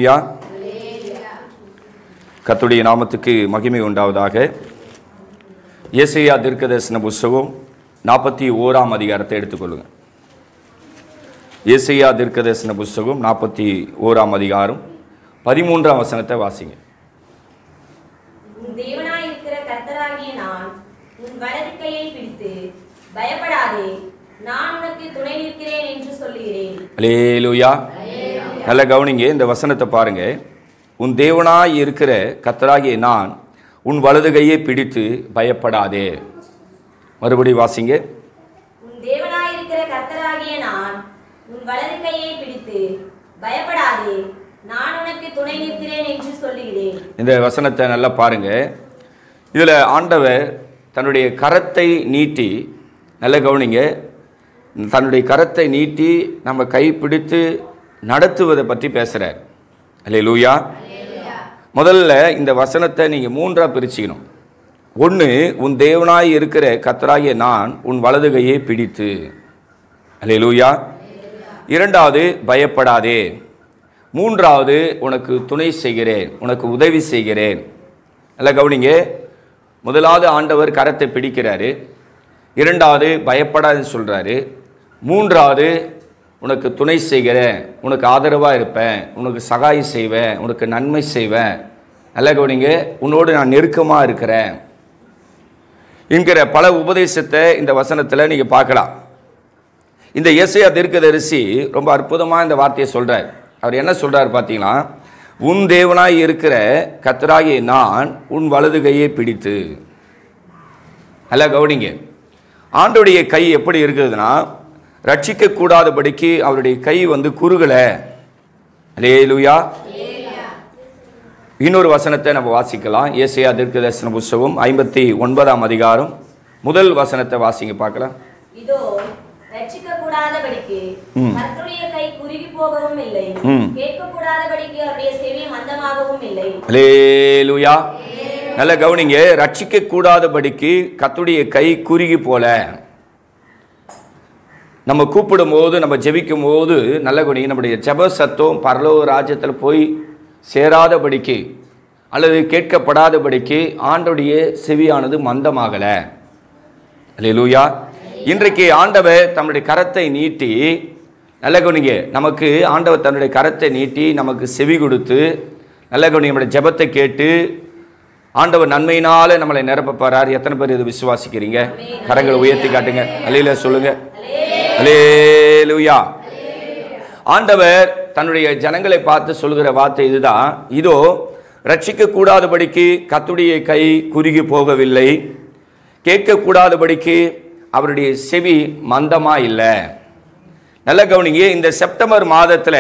அல்லேலூயா கர்த்தருடைய நாமத்துக்கு மகிமை உண்டாவதாக ஏசையா தீர்க்கதரிசன புஸ்தகம் நாற்பத்தி ஓராம் அதிகாரத்தை எடுத்துக்கொள்ளுங்க ஏசையா தீர்க்கதரிசன புஸ்தகம் நாற்பத்தி ஓராம் அதிகாரம் பதிமூன்றாம் வசனத்தை வாசிங்க உன் தேவனாயிருக்கிற கர்த்தராகிய நான் உன் வலது கையை பிடித்து பயப்படாதே நான் உனக்கு துணை நிற்கிறேன் என்று சொல்லுகிறேன் அலேலூயா நல்ல கவனிங்க இந்த வசனத்தை பாருங்க உன் தேவனாய் இருக்கிற கத்தராகிய நான் உன் வலது கையை பிடித்து பயப்படாதே மறுபடி வாசிங்க உன் தேவனாயிருக்கிற கர்த்தராகிய நான் உன் வலது கையை பிடித்து பயப்படாதே நான் உனக்கு துணை நிற்கிறேன் என்று சொல்லுகிறேன் இந்த வசனத்தை நல்லா பாருங்க இதில் ஆண்டவர் தன்னுடைய கரத்தை நீட்டி நல்ல கவனிங்க தன்னுடைய கரத்தை நீட்டி நம்ம கை பிடித்து நடத்துவதை பற்றி பேசுகிறார் அல்லே லூயா முதல்ல இந்த வசனத்தை நீங்கள் மூன்றாக பிரிச்சுக்கணும் ஒன்று உன் தேவனாய் இருக்கிற கத்தராகிய நான் உன் வலது கையை பிடித்து அல்லே லூயா இரண்டாவது பயப்படாதே மூன்றாவது உனக்கு துணை செய்கிறேன் உனக்கு உதவி செய்கிறேன் நல்லா கவனிங்க முதலாவது ஆண்டவர் கரத்தை பிடிக்கிறாரு இரண்டாவது பயப்படாதுன்னு சொல்கிறாரு மூன்றாவது உனக்கு துணை செய்கிறேன் உனக்கு ஆதரவாக இருப்பேன் உனக்கு சகாயம் செய்வேன் உனக்கு நன்மை செய்வேன் நல்லா கவனிங்க உன்னோடு நான் நெருக்கமாக இருக்கிறேன் என்கிற பல உபதேசத்தை இந்த வசனத்தில் நீங்கள் பார்க்கலாம் இந்த இயேசையா தீர்க்கதரிசி ரொம்ப அற்புதமாக இந்த வார்த்தையை சொல்கிறார் அவர் என்ன சொல்கிறார் பார்த்தீங்கன்னா உன் தேவனாய் இருக்கிற கத்தராகிய நான் உன் வலது கையை பிடித்து நல்லா கவனிங்க ஆண்டுடைய கை எப்படி இருக்குதுன்னா ரட்சிக்க கூடாதபடிக்கு அவருடைய கை வந்து குறுகலை அலேலுயா இன்னொரு வசனத்தை நம்ம வாசிக்கலாம் ஏசையா தீர்க்கதரிசன புஸ்தகம் ஐம்பத்தி ஒன்பதாம் அதிகாரம் முதல் வசனத்தை வாசிங்க பார்க்கலாம் இதோ ரட்சிக்க கூடாதபடிக்கு ம். கர்த்தருடைய கை குறுகி போகவும் இல்லை ம். கேட்க கூடாதபடிக்கு அவருடைய செவி மந்தமாகவும் இல்லை அலேலுயா நல்ல கவனிங்க ரட்சிக்க கூடாதபடிக்கு கத்துடைய கை குறுகி போல நம்ம கூப்பிடும் போது நம்ம ஜெபிக்கும் போது நல்ல கவனிங்க நம்முடைய ஜெப சத்தம் பரலோக ராஜ்யத்தில் போய் சேராதபடிக்கு அல்லது கேட்கப்படாதபடிக்கு ஆண்டுடைய செவியானது மந்தமாகலை அல்லேலூயா இன்றைக்கு ஆண்டவர் தன்னுடைய கரத்தை நீட்டி நல்ல கவனிங்க நமக்கு ஆண்டவர் தன்னுடைய கரத்தை நீட்டி நமக்கு செவி கொடுத்து நல்ல கவனிங்க நம்முடைய ஜெபத்தை கேட்டு ஆண்டவர் நன்மையினால நம்மளை நிரப்ப போறார் எத்தனை பேர் இது விசுவாசிக்கிறீங்க கரங்களை உயர்த்தி காட்டுங்க அல்லையில சொல்லுங்க அல்லேலூயா ஆண்டவர் தன்னுடைய ஜனங்களை பார்த்து சொல்கிற வார்த்தை இதுதான் இதோ ரட்சிக்க கூடாதபடிக்கு கத்துடைய கை குறுகி போகவில்லை கேட்கக்கூடாதபடிக்கு அவருடைய செவி மந்தமா இல்லை நல்ல கவனிங்க இந்த செப்டம்பர் மாதத்தில்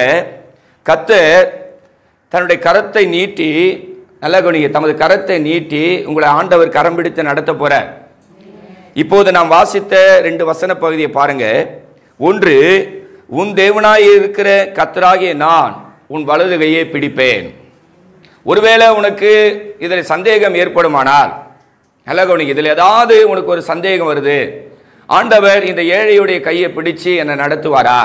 கத்தர் தன்னுடைய கரத்தை நீட்டி நல்ல கவனிங்க தமது கரத்தை நீட்டி உங்களை ஆண்டவர் கரம் பிடித்து நடத்த போறார் இப்போது நாம் வாசித்த ரெண்டு வசன பகுதியை பாருங்க ஒன்று உன் தேவனாய் இருக்கிற கத்தராகிய நான் உன் வலது கையை பிடிப்பேன் ஒருவேளை உனக்கு இதில் சந்தேகம் ஏற்படுமானால் நல்ல கவனிங்க இதில் ஏதாவது உனக்கு ஒரு சந்தேகம் வருது ஆண்டவர் இந்த ஏழையுடைய கையை பிடிச்சு என்னை நடத்துவாரா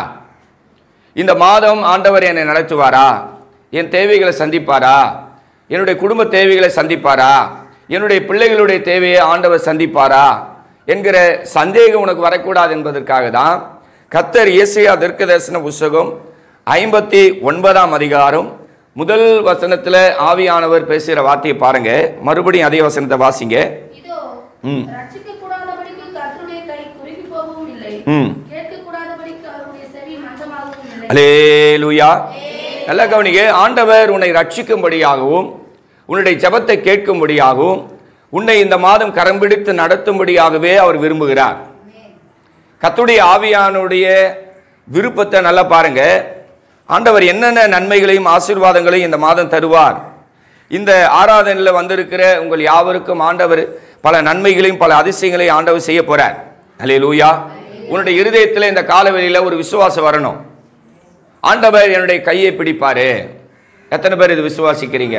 இந்த மாதம் ஆண்டவர் என்னை நடத்துவாரா என் தேவைகளை சந்திப்பாரா என்னுடைய குடும்ப தேவைகளை சந்திப்பாரா என்னுடைய பிள்ளைகளுடைய தேவையை ஆண்டவர் சந்திப்பாரா என்கிற சந்தேகம் உனக்கு வரக்கூடாது என்பதற்காக தான் கத்தர் இயேசையா தீர்க்கதரிசன புஸ்தகம் ஐம்பத்தி ஒன்பதாம் அதிகாரம் முதல் வசனத்தில் ஆவியானவர் பேசுகிற வார்த்தையை பாருங்க மறுபடியும் அதே வசனத்தை வாசிங்க இதோ ம். ரட்சிக்க கூடாதபடிக்கு கர்த்தருடைய கை குறுகி போகவும் இல்லை ம் கேட்க கூடாதபடிக்கு அவருடைய செவி மந்தமாகவும் இல்லை அலேலுயா நல்ல கவனிங்க ஆண்டவர் உன்னை ரட்சிக்கும்படியாகவும் உன்னுடைய ஜெபத்தை கேட்கும்படியாகவும் உன்னை இந்த மாதம் கரம் பிடித்து நடத்தும்படியாகவே அவர் விரும்புகிறார் கத்துடைய ஆவியானுடைய விருப்பத்தை நல்லா பாருங்க ஆண்டவர் என்னென்ன நன்மைகளையும் ஆசீர்வாதங்களையும் இந்த மாதம் தருவார் இந்த ஆராதனையில் வந்திருக்கிற உங்கள் யாவருக்கும் ஆண்டவர் பல நன்மைகளையும் பல அதிசயங்களையும் ஆண்டவர் செய்ய போறார் அல்லேலூயா உன்னுடைய இருதயத்தில் இந்த காலவெளியில் ஒரு விசுவாசம் வரணும் ஆண்டவர் என்னுடைய கையை பிடிப்பாரு எத்தனை பேர் இது விசுவாசிக்கிறீங்க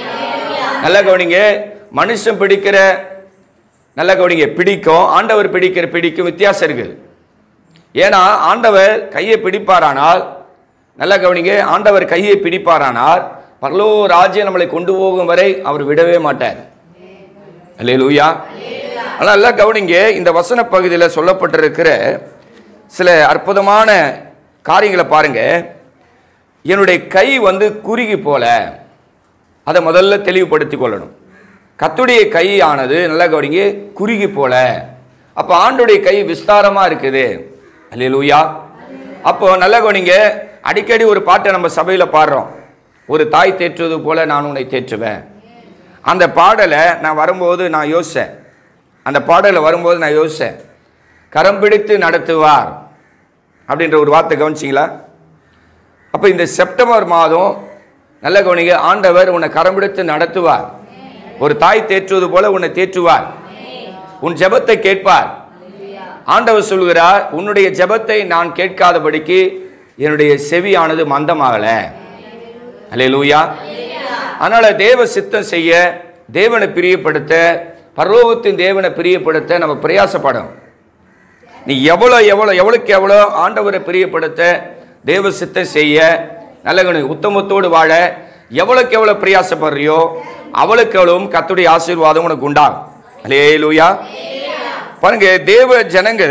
நல்ல கவனிங்க மனுஷன் பிடிக்கிற நல்ல கவனிங்க பிடிக்கும் ஆண்டவர் பிடிக்கிற பிடிக்கும் வித்தியாசம் இருக்குது ஏன்னா ஆண்டவர் கையை பிடிப்பாரானால் நல்ல கவனிங்க ஆண்டவர் கையை பிடிப்பாரானால் பரலோ ராஜ்யம் நம்மளை கொண்டு போகும் வரை அவர் விடவே மாட்டார் அல்லேலூயா ஆனால் எல்லாம் கவனிங்க இந்த வசன பகுதியில் சொல்லப்பட்டிருக்கிற சில அற்புதமான காரியங்களை பாருங்க என்னுடைய கை வந்து குறுகி போல அதை முதல்ல தெளிவுபடுத்திக் கொள்ளணும் கத்துடைய கையானது நல்லா கவனிங்க குறுகி போல அப்போ ஆண்டுடைய கை விஸ்தாரமா இருக்குது அல்லேலூயா அப்போ நல்லா கவனிங்க அடிக்கடி ஒரு பாட்டை நம்ம சபையில் பாடுறோம் ஒரு தாய் தேற்றுவது போல நான் உன்னை தேற்றுவேன் அந்த பாடலை நான் வரும்போது நான் யோசித்தேன் அந்த பாடலை வரும்போது நான் யோசித்தேன் கரம் பிடித்து நடத்துவார் அப்படின்ற ஒரு வார்த்தை கவனிச்சிங்களா அப்போ இந்த செப்டம்பர் மாதம் நல்ல கவனிங்க ஆண்டவர் உன்னை கரம் பிடித்து நடத்துவார் ஒரு தாய் தேற்றுவது போல உன்னை தேற்றுவார் உன் ஜெபத்தை கேட்பார் ஆண்டவர் சொல்கிறார் உன்னுடைய ஜெபத்தை நான் கேட்காதபடிக்கு என்னுடைய செவியானது மந்தமாகல அல்லேலூயா அதனால தேவ சித்தம் செய்ய தேவனை பிரியப்படுத்த பரலோகத்தின் தேவனை பிரியப்படுத்த நம்ம பிரயாசப்படணும் நீ எவ்வளோ எவ்வளோ எவ்வளோக்கு எவ்வளோ ஆண்டவரை பிரியப்படுத்த தேவ சித்தம் செய்ய நல்ல கவனி, உத்தமத்தோடு வாழ எவ்வளோக்கு எவ்வளோ பிரயாசப்படுறியோ அவளுக்கு எவ்வளவும் கத்துடைய ஆசீர்வாதம் உனக்கு உண்டாகும் அல்லேலூயா பாருங்க தேவ ஜனங்கள்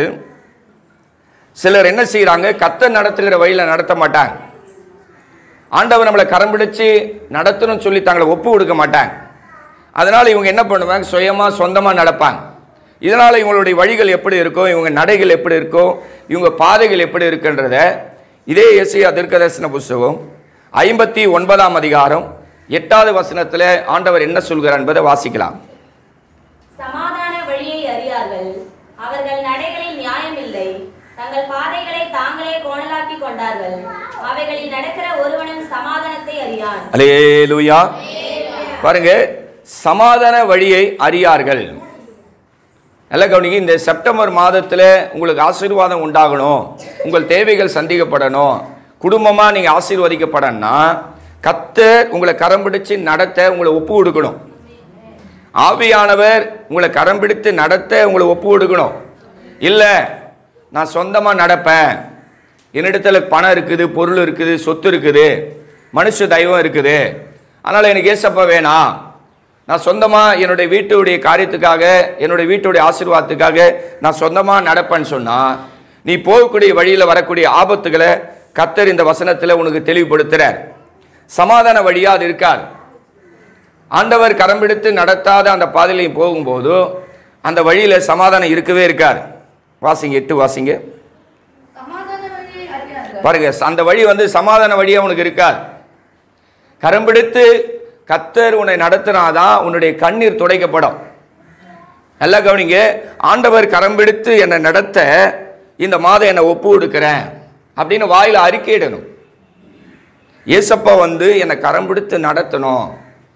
சிலர் என்ன செய்கிறாங்க கத்த நடத்துகிற வழியில் நடத்த மாட்டாங்க ஆண்டவர் நம்மளை கரம் பிடிச்சு நடத்தணும்னு சொல்லி தங்களை ஒப்பு கொடுக்க மாட்டாங்க அதனால் இவங்க என்ன பண்ணுவாங்க சுயமாக சொந்தமாக நடப்பாங்க இதனால் இவங்களுடைய வழிகள் எப்படி இருக்கும் இவங்க நடைகள் எப்படி இருக்கும் இவங்க பாதைகள் எப்படி இருக்குன்றத இதே எஸ்ஐ தீர்க்கதரிசன புஸ்தகம் ஐம்பத்தி ஒன்பதாம் அதிகாரம் எட்டாவது வசனத்தில் ஆண்டவர் என்ன சொல்கிறார் என்பதை வாசிக்கலாம் சமாதான வழியை அறியார்கள் அவர்கள் நடைகளில் நியாயமில்லை தங்கள் பாதைகளை தாங்களே கோணலாக்கி கொண்டார்கள் அவைகளில் நடக்கிற ஒருவனும் சமாதானத்தை அறியான் அலேலுயா பாருங்க சமாதான வழியை அறியார்கள் நல்ல கவனிங்க இந்த செப்டம்பர் மாதத்தில் உங்களுக்கு ஆசீர்வாதம் உண்டாகணும் உங்கள் தேவைகள் சந்திக்கப்படணும் குடும்பமாக நீங்கள் ஆசீர்வதிக்கப்படணும்னா கத்தர் உங்களை கரம் பிடிச்சு நடத்த உங்களை ஒப்பு கொடுக்கணும் ஆவியானவர் உங்களை கரம் பிடித்து நடத்த உங்களை ஒப்பு கொடுக்கணும் இல்லை நான் சொந்தமாக நடப்பேன் என்னிடத்துல பணம் இருக்குது பொருள் இருக்குது சொத்து இருக்குது மனுஷ தெய்வம் இருக்குது அதனால் எனக்கு ஏசப்பா வேணாம் நான் சொந்தமாக என்னுடைய வீட்டுடைய காரியத்துக்காக என்னுடைய வீட்டுடைய ஆசீர்வாதத்துக்காக நான் சொந்தமாக நடப்பேன்னு சொன்னால் நீ போகக்கூடிய வழியில் வரக்கூடிய ஆபத்துகளை கத்தர் இந்த வசனத்தில் உனக்கு தெளிவுபடுத்துகிறார் சமாதான வழியாக அது இருக்காது ஆண்டவர் கரம் பிடித்து நடத்தாத அந்த பாதையிலையும் போகும்போது அந்த வழியில் சமாதானம் இருக்கவே இருக்காது வாசிங்க எட்டு வாசிங்க சமாதான வழியை அறியார்கள் பாருங்க அந்த வழி வந்து சமாதான வழியா உனக்கு இருக்காது கரம் பிடித்து கத்தர் உன்னை நடத்தினாதான் உன்னுடைய கண்ணீர் துடைக்கப்படும் நல்லா கவனிங்க ஆண்டவர் கரம் பிடித்து என்னை நடத்த இந்த மாதம் என்னை ஒப்பு கொடுக்கிறேன் அப்படின்னு வாயில அறிக்கையிடணும் ஏசப்பா வந்து என்னை கரம் பிடித்து நடத்தணும்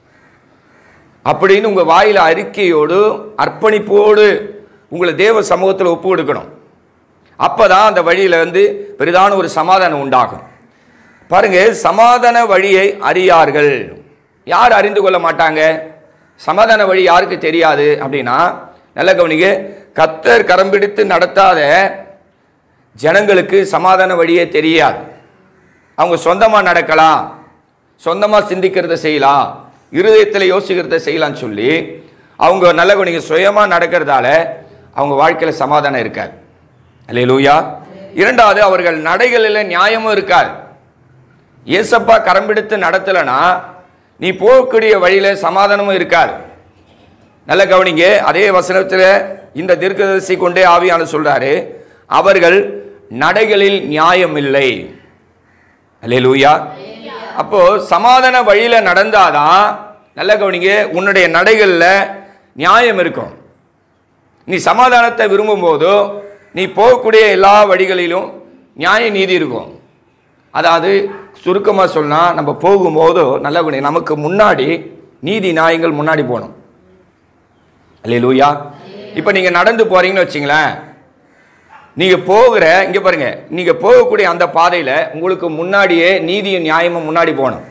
அப்படின்னு உங்க வாயில அறிக்கையோடு அர்ப்பணிப்போடு உங்களை தேவ சமூகத்தில் ஒப்பு கொடுக்கணும் அப்பதான் அந்த வழியில வந்து பெரிதான ஒரு சமாதானம் உண்டாகும் பாருங்க சமாதான வழியை அறியார்கள் யார் அறிந்து கொள்ள மாட்டாங்க சமாதான வழி யாருக்கு தெரியாது அப்படின்னா நல்ல கவனிங்க கத்தர் கரம் பிடித்து நடத்தாத ஜனங்களுக்கு சமாதான வழியே தெரியாது அவங்க சொந்தமாக நடக்கலாம் சொந்தமாக சிந்திக்கிறத செய்யலாம் இருதயத்தில் யோசிக்கிறத செய்யலாம்னு சொல்லி அவங்க நல்ல கவனிங்க சுயமாக நடக்கிறதால அவங்க வாழ்க்கையில் சமாதானம் இருக்காது அல்லேலூயா இரண்டாவது அவர்கள் நடைகளில் நியாயமும் இருக்காது ஏசப்பா கரம் பிடித்து நடத்தலைன்னா நீ போகக்கூடிய வழியில் சமாதானமும் இருக்காது நல்ல கவனிங்க அதே வசனத்தில் இந்த தீர்க்கதரிசி கொண்டே ஆவியான சொல்றாரு அவர்கள் நடைகளில் நியாயம் இல்லை அல்லேலூயா அப்போ சமாதான வழியில நடந்தாதான் நல்ல கவனிங்க உன்னுடைய நடைகளில் நியாயம் இருக்கும் நீ சமாதானத்தை விரும்பும் போதோ நீ போகக்கூடிய எல்லா வழிகளிலும் நியாய நீதி இருக்கும் அதாவது சுருக்கமாக சொன்னா நம்ம போகும்போதோ நல்ல குணம் நமக்கு முன்னாடி நீதி நியாயங்கள் முன்னாடி போகணும் அல்லேலூயா இப்போ நீங்கள் நடந்து போறீங்கன்னு வச்சிங்களேன் நீங்கள் போகிற இங்கே பாருங்க நீங்கள் போகக்கூடிய அந்த பாதையில் உங்களுக்கு முன்னாடியே நீதியும் நியாயமும் முன்னாடி போகணும்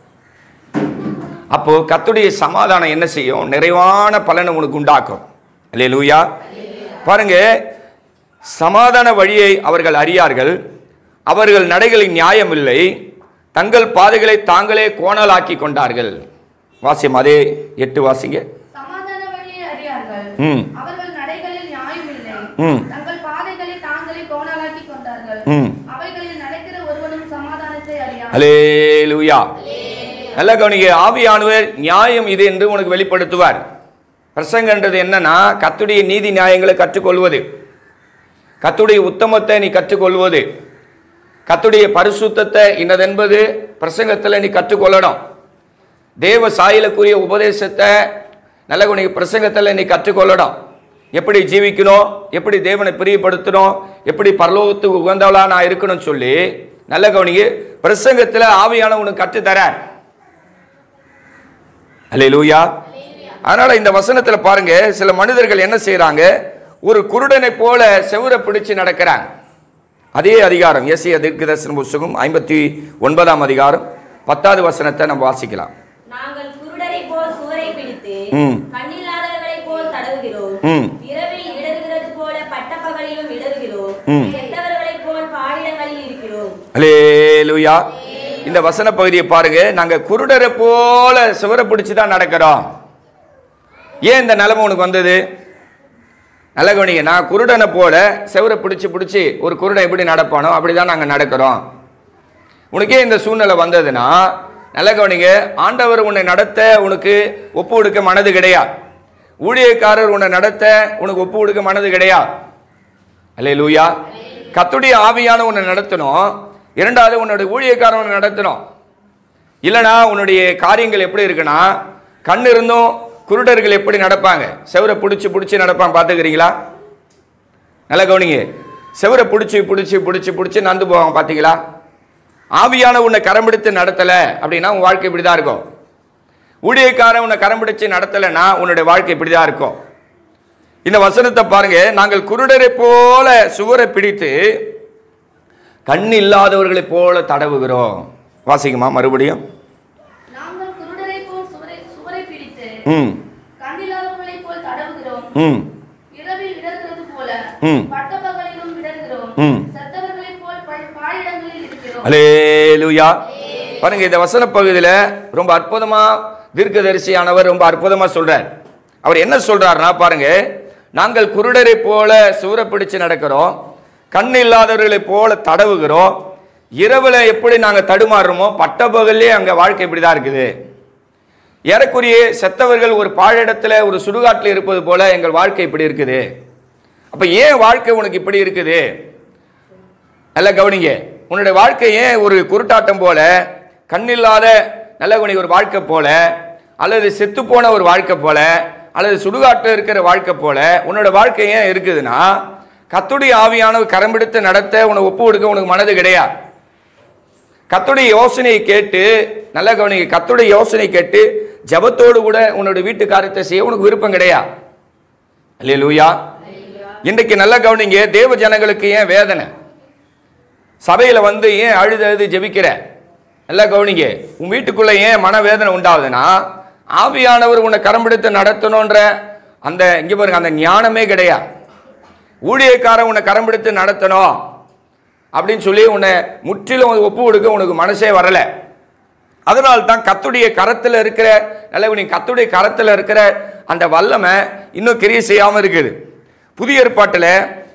அப்போ கத்துடைய சமாதானம் என்ன செய்யும் நிறைவான பலனை உனக்கு உண்டாக்கும் அல்லேலூயா பாருங்க சமாதான வழியை அவர்கள் அறியார்கள் அவர்கள் நடைகளில் நியாயம் இல்லை தங்கள் பாதைகளை தாங்களே கோணலாக்கி கொண்டார்கள் வாசியம் அதே எட்டு வாசிங்க சமாதான வழியை அறியார்கள் ம் அவர்கள் நடைகளில் நியாயம் இல்லை ம். தங்கள் பாதைகளை தாங்களே கோணலாக்கி கொண்டார்கள் ம் அவைகளில் நடக்கிற ஒருவனும் சமாதானத்தை அறியான் அலேலுயா நல்ல கவனிங்க ஆவியானவர் நியாயம் இது என்று உனக்கு வெளிப்படுத்துவார் பிரசங்கன்றது என்னன்னா கத்துடைய நீதி நியாயங்களை கற்றுக்கொள்வது கத்துடைய உத்தமத்தை நீ கற்றுக்கொள்வது கத்துடைய பரிசுத்தத்தை இன்னதென்பது பிரசங்கத்தில் நீ கற்றுக்கொள்ளணும் தேவ சாயலுக்குரிய உபதேசத்தை நல்ல கவனிங்க பிரசங்கத்தில் நீ கற்றுக்கொள்ளணும் எப்படி ஜீவிக்கணும் எப்படி தேவனை பிரியப்படுத்தணும் எப்படி பரலோகத்துக்கு உகந்தவளா நான் இருக்கணும்னு சொல்லி நல்ல கவனிங்க பிரசங்கத்தில் ஆவியான உனக்கு கற்றுத்தரார் அல்லேலூயா அதனால இந்த வசனத்துல பாருங்க சில மனிதர்கள் என்ன செய்றாங்க ஒரு குருடனை போல செவுரை பிடிச்சு நடக்கிறாங்க அதே அதிகாரம் எஸ்ஐ தீர்க்கதர்சன புஸ்தகம் ஐம்பத்தி ஒன்பதாம் அதிகாரம் பத்தாவது வசனத்தை நம்ம வாசிக்கலாம் நாங்கள் குருடரை போல் சுவரை பிடித்து ம். கண்ணில்லாதவர்களைப் போல் தடவுகிறோம் ம். இரவில் இடறுகிறது போல பட்டப்பகலிலும் இடறுகிறோம் ம். செத்தவர்களைப் போல் பாழிடங்களில் இருக்கிறோம் அல்லேலூயா இந்த வசன பகுதியை பாருங்க நாங்க குருடரை போல சுவரை பிடிச்சு தான் நடக்கிறோம் ஏன் இந்த நிலைமை உனக்கு வந்தது நல்ல கவனிங்க நான் குருடனை போல செவரை பிடிச்சி பிடிச்சி ஒரு குருடன் எப்படி நடப்பானோ அப்படிதான் நாங்கள் நடக்கிறோம் உனக்கே இந்த சூழ்நிலை வந்ததுன்னா நல்ல கவனிங்க ஆண்டவர் உன்னை நடத்த உனக்கு ஒப்பு கொடுக்க மனது கிடையாது ஊழியக்காரர் உன்னை நடத்த உனக்கு ஒப்பு கொடுக்க மனது கிடையாது அல்லே லூயா கத்துடைய ஆவியான உன்னை நடத்தணும் இரண்டாவது உன்னுடைய ஊழியக்காரன் உன்னை நடத்தணும் இல்லைனா உன்னுடைய காரியங்கள் எப்படி இருக்குன்னா கண் இருந்தும் குருடர்கள் எப்படி நடப்பாங்க செவரை பிடிச்சி பிடிச்சி நடப்பாங்க பார்த்துக்கிறீங்களா நல்லா கவனிங்க செவரை பிடிச்சி பிடிச்சி பிடிச்சி பிடிச்சி நடந்து போவாங்க பார்த்தீங்களா ஆவியான உன்னை கரம் பிடித்து நடத்தலை அப்படின்னா உன் வாழ்க்கை இப்படி தான் இருக்கும் ஊழியக்காரன் உன்னை கரம் பிடிச்சு நடத்தலைன்னா உன்னுடைய வாழ்க்கை இப்படி தான் இருக்கும் இந்த வசனத்தை பாருங்க நாங்கள் குருடரை போல சுவரை பிடித்து கண் இல்லாதவர்களைப் போல தடவுகிறோம் வாசிக்குமா மறுபடியும் நாங்கள் குருடரை போல் சுவரை சுவரை பிடித்து ம் கண்ணில்லாதவர்களைப் போல் தடவுகிறோம் ம் இரவில் இடர்கிறது போல ம். பட்டப்பகலிலும் இடர்கிறோம் ம். செத்தவர்களைப் போல் பா- பாழிடங்களில் இருக்கிறோம் அலேலுயா பாருங்க இந்த வசன பகுதியில் ரொம்ப அற்புதமா தீர்க்கதரிசியானவர் ரொம்ப அற்புதமா சொல்றார் அவர் என்ன சொல்றாருன்னா பாருங்க நாங்கள் குருடரை போல சூற பிடிச்சு நடக்கிறோம் கண் இல்லாதவர்களைப் போல தடவுகிறோம் இரவுல எப்படி நாங்க தடுமாறுறோமோ பட்டப்பகல்லே அங்க வாழ்க்கை இப்படிதான் இருக்குது ஏறக்குறைய செத்தவர்கள் ஒரு பாழிடத்துல ஒரு சுடுகாட்டில் இருப்பது போல எங்கள் வாழ்க்கை இப்படி இருக்குது அப்ப ஏன் வாழ்க்கை உனக்கு இப்படி இருக்குது நல்ல கவனிங்க உன்னுடைய வாழ்க்கை ஏன் ஒரு குருட்டாட்டம் போல கண்ணில்லாத நல்ல கவனி ஒரு வாழ்க்கை போல அல்லது செத்து போன ஒரு வாழ்க்கை போல அல்லது சுடுகாட்டில் இருக்கிற வாழ்க்கை போல உன்னோட வாழ்க்கை ஏன் இருக்குதுன்னா கத்துடைய ஆவியானவர் கரம்பிடித்து நடத்த உனக்கு ஒப்பு கொடுக்க உனக்கு மனது கிடையாது கத்துடைய யோசனையை கேட்டு நல்ல கவனிங்க கத்துடைய யோசனை கேட்டு ஜபத்தோடு கூட உன்னோட வீட்டு காரியத்தை செய்ய உனக்கு விருப்பம் கிடையாது இல்லையா லூயா இன்றைக்கு நல்ல கவனிங்க தேவ ஜனங்களுக்கு ஏன் வேதனை சபையில வந்து ஏன் அழுது அழுது ஜெபிக்கிற நல்லா கவனிங்க உன் வீட்டுக்குள்ள ஏன் மனவேதனை உண்டாகுதுன்னா ஆவியானவர் உன்னை கரம்பிடித்து நடத்தணுன்ற அந்த இங்க பாருங்க அந்த ஞானமே கிடையாது ஊழியக்காரன் உன்னை கரம்பிடித்து நடத்தணும் அப்படின்னு சொல்லி உன்னை முற்றிலும் ஒப்பு கொடுக்க உனக்கு மனசே வரல அதனால தான் கத்துடைய கரத்தில் இருக்கிற நல்ல நீ கத்துடைய கரத்தில் இருக்கிற அந்த வல்லமை இன்னும் கிரியை செய்யாமல் இருக்குது புதிய ஏற்பாட்டில்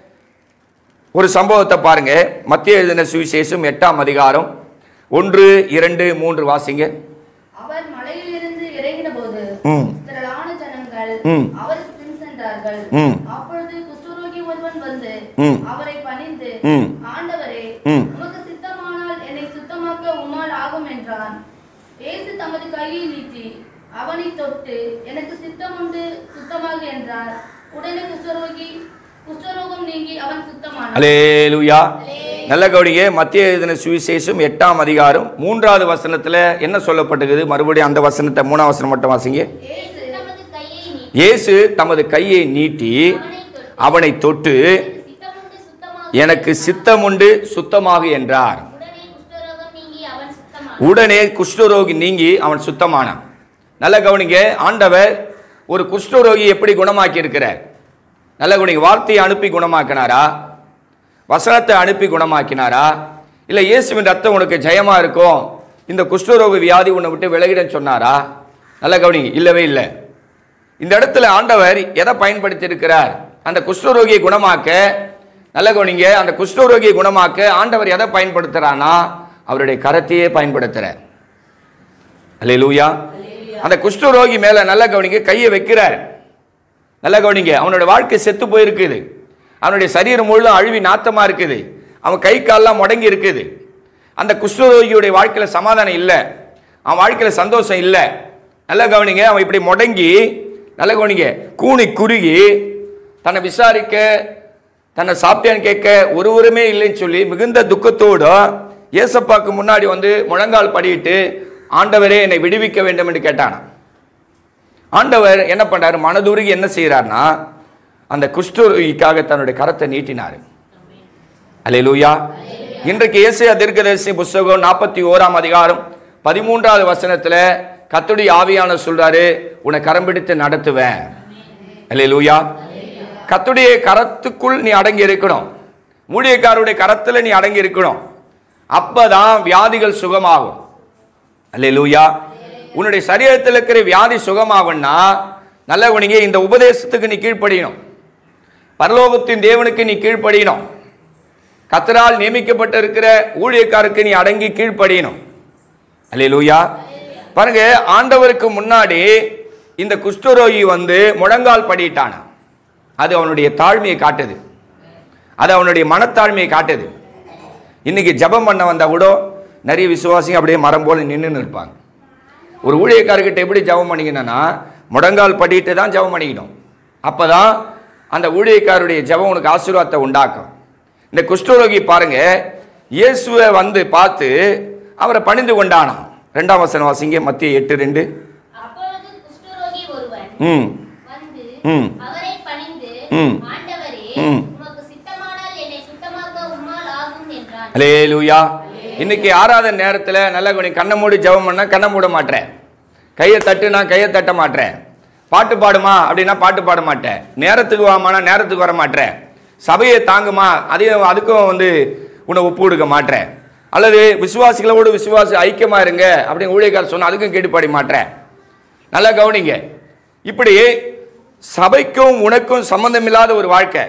ஒரு சம்பவத்தை பாருங்க மத்திய எழுதின சுவிசேஷம் எட்டாம் அதிகாரம் ஒன்று இரண்டு மூன்று வாசிங்க அவர் மலையிலிருந்து இறங்கின போது ம் திரளான ஜனங்கள் ம். அவருக்கு பின் சென்றார்கள் ம். அப்பொழுது குஷ்டரோகி ஒருவன் வந்து ம். அவரை பணிந்து ம். ஆண்டவரே ம். உமக்கு சித்தமானால் என்னை சுத்தமாக்க உம்மால் ஆகும் என்றான் இயேசு தமது கையை நீட்டி அவனை தொட்டு எனக்கு சித்தம் உண்டு சுத்தமாக என்றார் உடனே குஷ்டரோகி குஷ்டரோகம் நீங்கி அவன் சுத்தமானான் அலேலுயா நல்ல கவனிங்க மத்திய எழுதின சுவிசேஷம் எட்டாம் அதிகாரம் மூன்றாவது வசனத்தில் என்ன சொல்லப்பட்டிருக்குது மறுபடியும் அந்த வசனத்தை மூணாம் வசனம் மட்டும் வாசிங்க இயேசு தமது கையை நீட்டி இயேசு தமது கையை நீட்டி அவனை தொட்டு சித்தமுண்டு சுத்தமாக எனக்கு சித்தமுண்டு சுத்தமாக என்றார் உடனே குஷ்டரோகம் நீங்கி அவன் சுத்தமானான் உடனே குஷ்டரோகி நீங்கி அவன் சுத்தமானான் நல்ல கவனிங்க ஆண்டவர் ஒரு குஷ்டரோகி எப்படி குணமாக்கி இருக்கிறார் நல்ல கவனிங்க வார்த்தையை அனுப்பி குணமாக்கினாரா வசனத்தை அனுப்பி குணமாக்கினாரா இல்லை இயேசுவின் ரத்தம் உனக்கு ஜெயமா இருக்கும் இந்த குஷ்டரோக வியாதி உன்னை விட்டு விலகிடன்னு சொன்னாரா நல்ல கவனிங்க இல்லவே இல்லை இந்த இடத்துல ஆண்டவர் எதை பயன்படுத்தி இருக்கிறார் அந்த குஷ்டரோகியை குணமாக்க நல்ல கவனிங்க அந்த குஷ்டரோகியை குணமாக்க ஆண்டவர் எதை பயன்படுத்துறானா அவருடைய கரத்தையே பயன்படுத்துறார் அல்லேலூயா அந்த குஷ்டரோகி மேல நல்ல கவனிங்க கையை வைக்கிறார் நல்ல கவனிங்க அவனோட வாழ்க்கை செத்து போயிருக்குது அவனுடைய சரீரம் முழுதும் அழுவி நாத்தமா இருக்குது அவன் கை கால்லாம் முடங்கி இருக்குது அந்த குஷ்டரோகியுடைய வாழ்க்கையில சமாதானம் இல்லை அவன் வாழ்க்கையில சந்தோஷம் இல்லை நல்ல கவனிங்க அவன் இப்படி முடங்கி நல்ல கவனிங்க கூனி குறுகி தன்னை விசாரிக்க தன்னை சாப்பிட்டேன்னு கேட்க ஒருவருமே இல்லைன்னு சொல்லி மிகுந்த துக்கத்தோடு ஏசப்பாக்கு முன்னாடி வந்து முழங்கால் படியிட்டு ஆண்டவரே என்னை விடுவிக்க வேண்டும் என்று கேட்டானாம் ஆண்டவர் என்ன பண்றாரு மனதுருகி என்ன செய்கிறார்னா அந்த குஷ்டரோகிக்காக தன்னுடைய கரத்தை நீட்டினார் அல்லேலூயா இன்றைக்கு ஏசியா தீர்க்கதரிசி புஸ்தகம் நாற்பத்தி ஓராம் அதிகாரம் பதிமூன்றாவது வசனத்துல கத்துடைய ஆவியான சொல்றாரு உன்னை கரம் பிடித்து நடத்துவேன் அல்லேலூயா கத்துடைய கரத்துக்குள் நீ அடங்கி இருக்கணும் ஊழியக்காரருடைய கரத்துல நீ அடங்கி இருக்கணும் அப்பதான் வியாதிகள் சுகமாகும் அல்லேலூயா உன்னுடைய சரீரத்தில் இருக்கிற வியாதி சுகமாகும்னா நல்ல உனக்கு இந்த உபதேசத்துக்கு நீ கீழ்ப்படியணும் பரலோகத்தின் தேவனுக்கு நீ கீழ்ப்படியணும் கத்தரால் நியமிக்கப்பட்டு இருக்கிற ஊழியக்காருக்கு நீ அடங்கி கீழ்ப்படியணும் அல்லேலூயா பாருங்க ஆண்டவருக்கு முன்னாடி இந்த குஷ்டரோகி வந்து முழங்கால் படிட்டான அது அவனுடைய தாழ்மையை காட்டுது அது அவனுடைய மனத்தாழ்மையை காட்டுது இன்னைக்கு ஜெபம் பண்ண வந்தா கூட நிறைய விசுவாசிங்க அப்படியே மரம் போல நின்றுன்னு இருப்பாங்க ஒரு ஊழியக்காரர்கிட்ட எப்படி ஜெபம் பண்ணிக்கணும்னா முழங்கால் படிட்டு தான் ஜெபம் பண்ணிக்கணும் அப்பதான் அந்த ஊழியக்காரருடைய ஜெபம் உனக்கு ஆசீர்வாதத்தை உண்டாக்கும் இந்த குஷ்டரோகி பாருங்க இயேசுவை வந்து பார்த்து அவரை பணிந்து கொண்டானாம் ரெண்டாம் வசனம் வாசிங்க மத்திய எட்டு ரெண்டு அப்பொழுது குஷ்டரோகி ஒருவன் ம் வந்து ம் அவரை பணிந்து ம். ஆண்டவரே ம். உமக்கு சித்தமானால் என்னை சுத்தமாக்க உம்மால் ஆகும் என்றான் அலேலூயா இன்னைக்கு ஆறாத நேரத்தில் நல்ல கொஞ்சம் கண்ணை மூடி ஜெபம் பண்ணா கண்ணை மூட மாட்டேன் கையை தட்டுனா கையை தட்ட மாட்டேன் பாட்டு பாடுமா அப்படின்னா பாட்டு பாட மாட்டேன் நேரத்துக்கு வாமானா நேரத்துக்கு வர மாட்டேன் சபையை தாங்குமா அதையும் அதுக்கும் வந்து உன்னை ஒப்பு கொடுக்க மாட்டேன் அல்லது விசுவாசிகளோடு விசுவாசி ஐக்கியமா இருங்க அப்படின்னு ஊழியக்காரர் சொன்னா அதுக்கும் கேட்டுப்பாடி மாட்டேன் நல்லா கவனிங்க இப்படி சபைக்கும் உனக்கும் சம்பந்தமில்லாத ஒரு வாழ்க்கை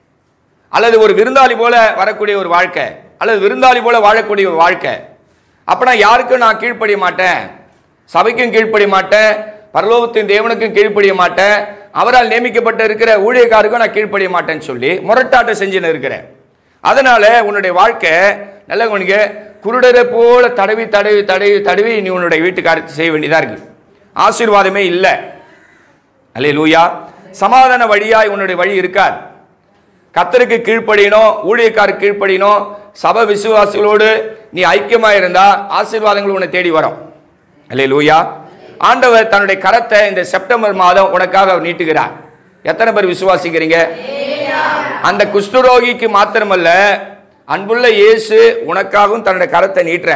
அல்லது ஒரு விருந்தாளி போல வரக்கூடிய ஒரு வாழ்க்கை அல்லது விருந்தாளி போல வாழக்கூடிய ஒரு வாழ்க்கை அப்பனா யாருக்கும் நான் கீழ்ப்படிய மாட்டேன் சபைக்கும் கீழ்ப்படிய மாட்டேன் பரலோகத்தின் தேவனுக்கும் கீழ்ப்படிய மாட்டேன் அவரால் நியமிக்கப்பட்டு இருக்கிற ஊழியக்காருக்கும் நான் கீழ்ப்படிய மாட்டேன்னு சொல்லி முரட்டாட்டம் செஞ்சுன்னு இருக்கிறேன் அதனால உன்னுடைய வாழ்க்கை நல்ல உனக்கு குருடரை போல தடவி தடவி தடவி தடவி நீ உன்னுடைய வீட்டுக்காரத்தை செய்ய வேண்டியதா இருக்கு ஆசீர்வாதமே இல்லை அல்லே லூயா சமாதான வழியாய் உன்னுடைய வழி இருக்காது கத்தருக்கு கீழ்ப்படியணும் ஊழியக்காருக்கு கீழ்ப்படியணும் சபை விசுவாசிகளோடு நீ ஐக்கியமா இருந்தா ஆசீர்வாதங்கள் உன்னை தேடி வரும் அல்லே லூயா ஆண்டவர் தன்னுடைய கரத்தை இந்த செப்டம்பர் மாதம் உனக்காக அவர் நீட்டுகிறார் எத்தனை பேர் விசுவாசிக்கிறீங்க அந்த குஷ்டரோகிக்கு மாத்திரமல்ல அன்புள்ள இயேசு உனக்காகவும் தன்னுடைய கரத்தை நீட்டுற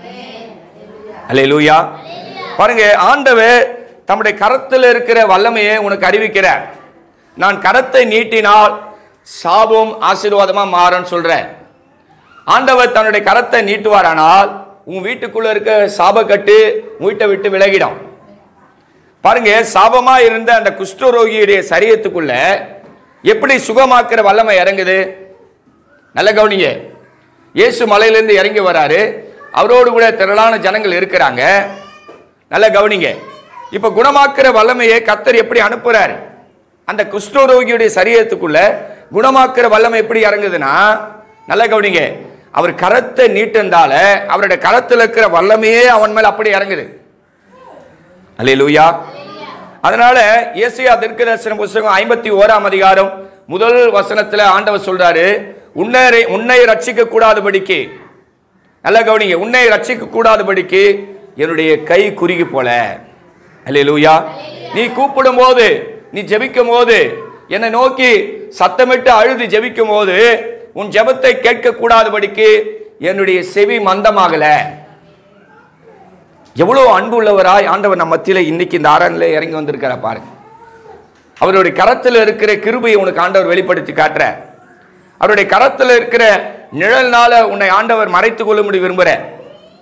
அல்லே லூயா பாருங்க ஆண்டவர் தம்முடைய கரத்தில் இருக்கிற வல்லமையை உனக்கு அறிவிக்கிறார் நான் கரத்தை நீட்டினால் சாபம் ஆசீர்வாதமா மாறும்னு சொல்றேன் ஆண்டவர் தன்னுடைய கரத்தை நீட்டுவாரானால் உன் வீட்டுக்குள்ள இருக்க சாபக்கட்டு உன் வீட்டை விட்டு விலகிடும் பாருங்க சாபமா இருந்த அந்த குஷ்டரோகியுடைய சரீரத்துக்குள்ள எப்படி சுகமாக்குற வல்லமை இறங்குது நல்ல கவனிங்க இயேசு மலையிலிருந்து இறங்கி வராரு அவரோடு கூட திரளான ஜனங்கள் இருக்கிறாங்க நல்ல கவனிங்க இப்ப குணமாக்குற வல்லமையை கத்தர் எப்படி அனுப்புறாரு அந்த குஷ்டரோகியுடைய சரீரத்துக்குள்ள குணமாக்குற வல்லமை எப்படி இறங்குதுன்னா நல்ல கவனிங்க அவர் கரத்தை நீட்டந்தால அவருடைய கரத்தில் இருக்கிற வல்லமையே அவன் மேல அப்படி இறங்குது அல்லேலூயா அதனால ஏசியா தீர்க்கதரிசன புஸ்தகம் ஐம்பத்தி ஓராம் அதிகாரம் முதல் வசனத்துல ஆண்டவர் சொல்றாரு உன்னை உன்னை ரட்சிக்க கூடாதபடிக்கு நல்ல கவனிங்க உன்னை ரட்சிக்க கூடாதபடிக்கு என்னுடைய கை குறுகி போல அல்லேலூயா நீ கூப்பிடும் போது நீ ஜெபிக்கும் போது என்னை நோக்கி சத்தமிட்டு அழுது ஜெபிக்கும் போது உன் ஜெபத்தை கேட்க கூடாதபடிக்கு என்னுடைய செவி மந்தமாகல எவ்வளவு அன்பு உள்ளவராய் ஆண்டவர் நம்ம மத்தியில இன்னைக்கு இந்த ஆரணில இறங்கி வந்திருக்கிற பாருங்க அவருடைய கரத்தில் இருக்கிற கிருபையை உனக்கு ஆண்டவர் வெளிப்படுத்தி காட்டுற அவருடைய கரத்தில் இருக்கிற நிழல்னால உன்னை ஆண்டவர் மறைத்துக் கொள்ளும்படி விரும்புற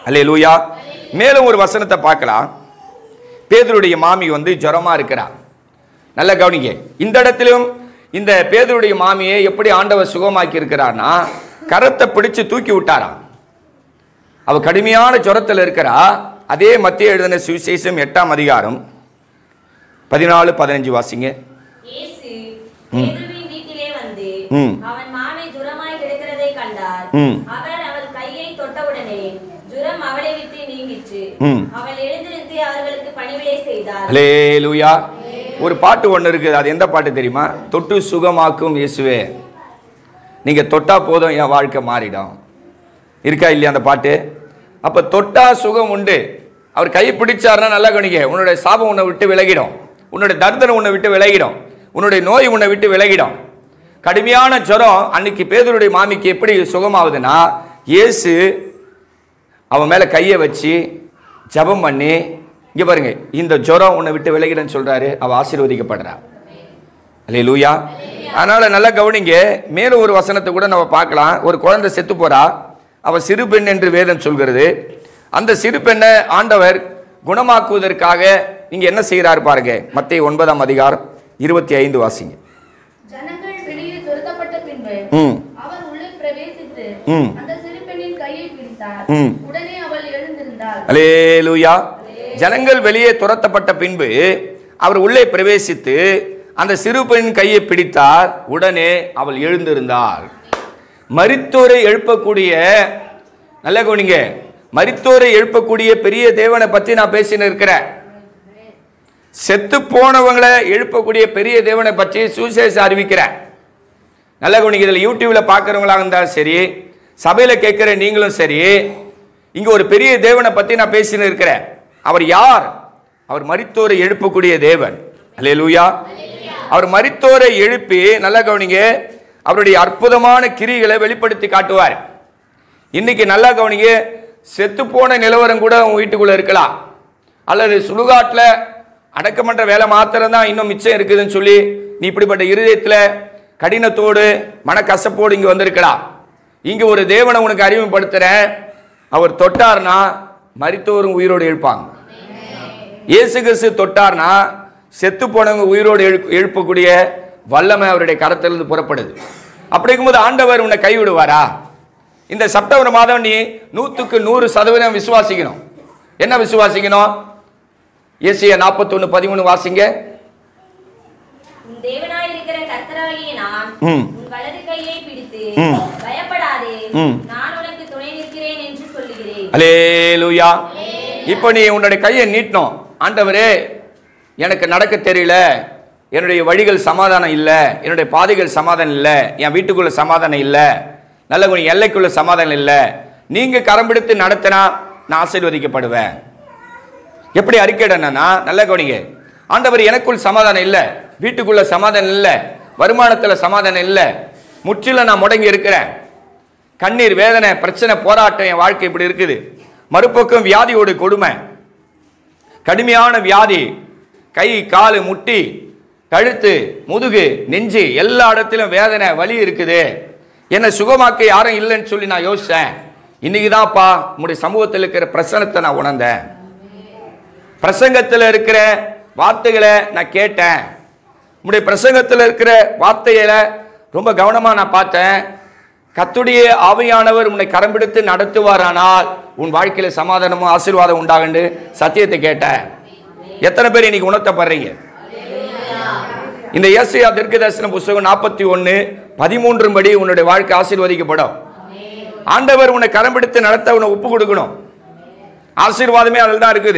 அல்லே லூயா மேலும் ஒரு வசனத்தை பார்க்கலாம் பேதருடைய மாமி வந்து ஜுரமா இருக்கிறா நல்ல கவனிங்க இந்த இடத்திலும் இந்த பேதருடைய மாமியை எப்படி ஆண்டவர் சுகமாக்கி இருக்கிறார்னா கரத்தை பிடிச்சு தூக்கி விட்டாராம் அவ கடுமையான ஜுரத்தில் இருக்கிறா அதே மத்திய எழுதின சுவிசேஷம் எட்டாம் அதிகாரம் பதினாலு பதினஞ்சு வாசிங்க இயேசு பேதுருவின் வீட்டிலே வந்து ம். அவன் மாமி ஜுரமாய் கிடக்கிறதை கண்டார் ம். அவர் அவள் கையை தொட்டவுடனே ஜுரம் அவளை விட்டு நீங்கிற்று ம். அவள் எழுந்திருந்து அவர்களுக்கு பணிவிடை செய்தார் அலே லூயா ஒரு பாட்டு ஒன்று இருக்குது அது எந்த பாட்டு தெரியுமா தொட்டு சுகமாக்கும் இயேசுவே நீங்கள் தொட்டா போதும் என் வாழ்க்கை மாறிடும் இருக்கா இல்லையா அந்த பாட்டு அப்போ தொட்டா சுகம் உண்டு அவர் கை பிடிச்சாருன்னா நல்லா கவனிக்க உன்னுடைய சாபம் உன்னை விட்டு விலகிடும் உன்னுடைய தர்தனை உன்னை விட்டு விலகிடும் உன்னுடைய நோய் உன்னை விட்டு விலகிடும் கடுமையான ஜுரம் அன்னைக்கு பேதருடைய மாமிக்கு எப்படி சுகமாகுதுன்னா இயேசு அவன் மேலே கையை வச்சு ஜெபம் பண்ணி இங்கே பாருங்க இந்த ஜுரம் உன்னை விட்டு விலகிடுன்னு சொல்றாரு அவ ஆசீர்வதிக்கப்படுறா அல்லே லூயா அதனால நல்லா கவனிங்க மேலும் ஒரு வசனத்தை கூட நம்ம பார்க்கலாம் ஒரு குழந்தை செத்து போறா அவ சிறு பெண் என்று வேதம் சொல்கிறது அந்த சிறு பெண்ணை ஆண்டவர் குணமாக்குவதற்காக இங்க என்ன செய்கிறார் பாருங்க மத்திய ஒன்பதாம் அதிகாரம் இருபத்தி ஐந்து வாசிங்க ஜனங்கள் வெளியே துரத்தப்பட்ட பின்பு ம் அவர் உள்ளே பிரவேசித்து ம். அந்த சிறு பெண்ணின் கையை பிடித்தார் ம். உடனே அவள் எழுந்திருந்தாள் அலேலூயா ஜனங்கள் வெளியே துரத்தப்பட்ட பின்பு அவர் உள்ளே பிரவேசித்து அந்த சிறு பெண் கையை பிடித்தார் உடனே அவள் எழுந்திருந்தாள் மரித்தோரை எழுப்பக்கூடிய நல்ல கவனிங்க மரித்தோரை எழுப்பக்கூடிய பெரிய தேவனை பற்றி நான் பேசின்னு இருக்கிறேன் செத்து போனவங்களை எழுப்பக்கூடிய பெரிய தேவனை பற்றி சுசேஷ அறிவிக்கிறேன் நல்ல கவனிங்க இதில் யூடியூப்ல பார்க்குறவங்களாக இருந்தாலும் சரி சபையில் கேட்குற நீங்களும் சரி இங்கே ஒரு பெரிய தேவனை பற்றி நான் பேசின்னு இருக்கிறேன் அவர் யார் அவர் மரித்தோரை எழுப்பக்கூடிய தேவன் அல்லேலூயா அவர் மரித்தோரை எழுப்பி நல்ல கவனிங்க அவருடைய அற்புதமான கிரிகளை வெளிப்படுத்தி காட்டுவார் இன்னைக்கு நல்லா கவனிங்க செத்து போன நிலவரம் கூட உங்க வீட்டுக்குள்ள இருக்கலாம் அல்லது சுடுகாட்டில் அடக்கமன்ற வேலை மாத்திரம்தான் இன்னும் மிச்சம் இருக்குதுன்னு சொல்லி நீ இப்படிப்பட்ட இருதயத்தில் கடினத்தோடு மனக்கசப்போடு இங்கே வந்திருக்கலாம் இங்கே ஒரு தேவனை உனக்கு அறிமுகப்படுத்துகிறேன் அவர் தொட்டார்னா மரித்தோரும் உயிரோடு எழுப்பாங்க இயேசு கிறிஸ்து தொட்டார்னா செத்து போனவங்க உயிரோடு எழு எழுப்பக்கூடிய வல்லமை அவருடைய கரத்திலிருந்து புறப்படுது அப்படி இருக்கும்போது ஆண்டவர் உன்னை கைவிடுவாரா இந்த செப்டம்பர் மாதம் நீ நூற்றுக்கு நூறு சதவீதம் விசுவாசிக்கணும் என்ன விசுவாசிக்கணும் ஏசிய நாற்பத்தொன்று பதிமூணு வாசிங்க உன் தேவனாயிருக்கிற கர்த்தராகிய நான் ம். உன் வலது கையை பிடித்து ம். பயப்படாதே ம். நான் உனக்கு துணை நிற்கிறேன் என்று சொல்லுகிறேன் அலேலூயா இப்போ நீ உன்னுடைய கையை நீட்டணும் ஆண்டவரே எனக்கு நடக்க தெரியல என்னுடைய வழிகள் சமாதானம் இல்லை என்னுடைய பாதைகள் சமாதானம் இல்லை என் வீட்டுக்குள்ள சமாதானம் இல்லை நல்ல கொஞ்சம் எல்லைக்குள்ள சமாதானம் இல்லை நீங்க கரம் பிடித்து நடத்தினா நான் ஆசீர்வதிக்கப்படுவேன் எப்படி அறிக்கையிடனா நல்ல கவனிங்க ஆண்டவர் எனக்குள் சமாதானம் இல்லை வீட்டுக்குள்ள சமாதானம் இல்லை வருமானத்தில் சமாதானம் இல்லை முற்றிலும் நான் முடங்கி இருக்கிறேன் கண்ணீர் வேதனை பிரச்சனை போராட்டம் என் வாழ்க்கை இப்படி இருக்குது மறுபக்கம் வியாதியோட கொடுமை கடுமையான வியாதி கை காலு முட்டி கழுத்து முதுகு நெஞ்சு எல்லா இடத்திலும் வேதனை வலி இருக்குது என்னை சுகமாக்க யாரும் இல்லைன்னு சொல்லி நான் யோசித்தேன் இன்னைக்கு தான்ப்பா உங்களுடைய சமூகத்தில் இருக்கிற பிரசனத்தை நான் உணர்ந்தேன் பிரசங்கத்தில் இருக்கிற வார்த்தைகளை நான் கேட்டேன் உங்களுடைய பிரசங்கத்தில் இருக்கிற வார்த்தைகளை ரொம்ப கவனமாக நான் பார்த்தேன் கத்துடைய ஆவியானவர் உன்னை கரம் பிடித்து நடத்துவாரானால் உன் வாழ்க்கையில சமாதானமும் ஆசீர்வாதம் உண்டாகண்டு சத்தியத்தை கேட்டேன் எத்தனை பேர் இன்னைக்கு உணர்த்தப்படுறீங்க இந்த ஏசியா தீர்க்க தரிசன புஸ்தகம் நாற்பத்தி ஒன்று பதிமூன்றும் படி உன்னுடைய வாழ்க்கை ஆசீர்வதிக்கப்படும் ஆண்டவர் உன்னை கரம் பிடித்து நடத்த உன்னை ஒப்பு கொடுக்கணும் ஆசீர்வாதமே அதில் தான் இருக்குது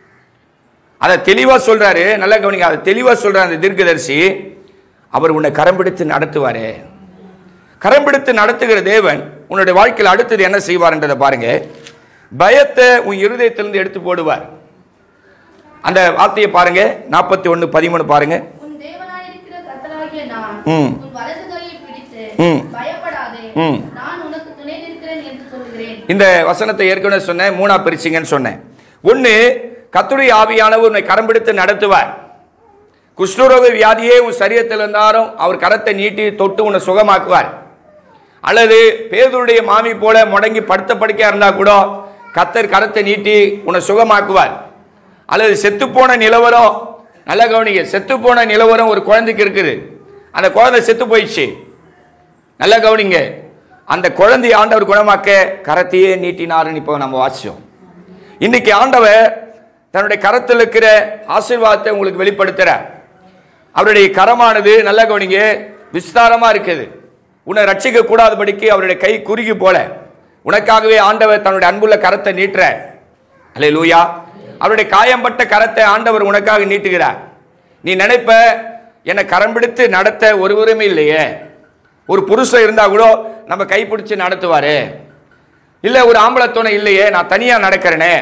அதை தெளிவா சொல்றாரு நல்லா கவனிங்க அதை தெளிவா சொல்றாரு அந்த தீர்க்கதரிசி அவர் உன்னை கரம் பிடித்து நடத்துவாரு கரம் பிடித்து நடத்துகிற தேவன் உன்னுடைய வாழ்க்கையில் அடுத்தது என்ன செய்வார்ன்றதை பாருங்க பயத்தை உன் இருதயத்திலிருந்து எடுத்து போடுவார் அந்த வார்த்தையை பாருங்க நாற்பத்தி ஒன்று பதிமூணு பாருங்க உன் தேவனாயிருக்கிற கர்த்தராகிய நான் ம். உன் வலது கையை பிடித்து ம். பயப்படாதே ம். நான் உனக்கு துணை நிற்கிறேன் என்று சொல்லுகிறேன் இந்த வசனத்தை ஏற்கனவே சொன்னேன் மூணா பிரிச்சிங்கன்னு சொன்னேன் ஒன்று கத்துடைய ஆவியானவர் உன்னை கரம் பிடித்து நடத்துவார் குஷ்டரோக வியாதியே உன் சரீரத்தில் இருந்தாலும் அவர் கரத்தை நீட்டி தொட்டு உன்னை சுகமாக்குவார் அல்லது பேதுருடைய மாமி போல முடங்கி படுத்த படுக்கையா இருந்தா கூட கத்தர் கரத்தை நீட்டி உன்னை சுகமாக்குவார் அல்லது செத்துப்போன நிலவரம் நல்லா கவனிங்க செத்துப்போன நிலவரம் ஒரு குழந்தைக்கு இருக்குது அந்த குழந்தை செத்து போயிடுச்சு நல்லா கவனிங்க அந்த குழந்தையை ஆண்டவர் குணமாக்க கரத்தையே நீட்டினாருன்னு இப்போ நம்ம வாசிச்சோம் இன்னைக்கு ஆண்டவர் தன்னுடைய கரத்தில் இருக்கிற ஆசீர்வாதத்தை உங்களுக்கு வெளிப்படுத்துகிறார் அவருடைய கரமானது நல்லா கவனிங்க விஸ்தாரமா இருக்குது உன்னை ரட்சிக்க கூடாதபடிக்கு அவருடைய கை குறுகி போல உனக்காகவே ஆண்டவர் தன்னுடைய அன்புள்ள கரத்தை நீட்டுற அல்லே லூயா அவருடைய காயம்பட்ட கரத்தை ஆண்டவர் உனக்காக நீட்டுகிறார் நீ நினைப்ப என்னை கரம் பிடித்து நடத்த ஒருவருமே இல்லையே ஒரு புருஷன் இருந்தா கூட நம்ம கைப்பிடிச்சு நடத்துவாரு இல்ல ஒரு ஆம்பளை துணை இல்லையே நான் தனியா நடக்கிறேனே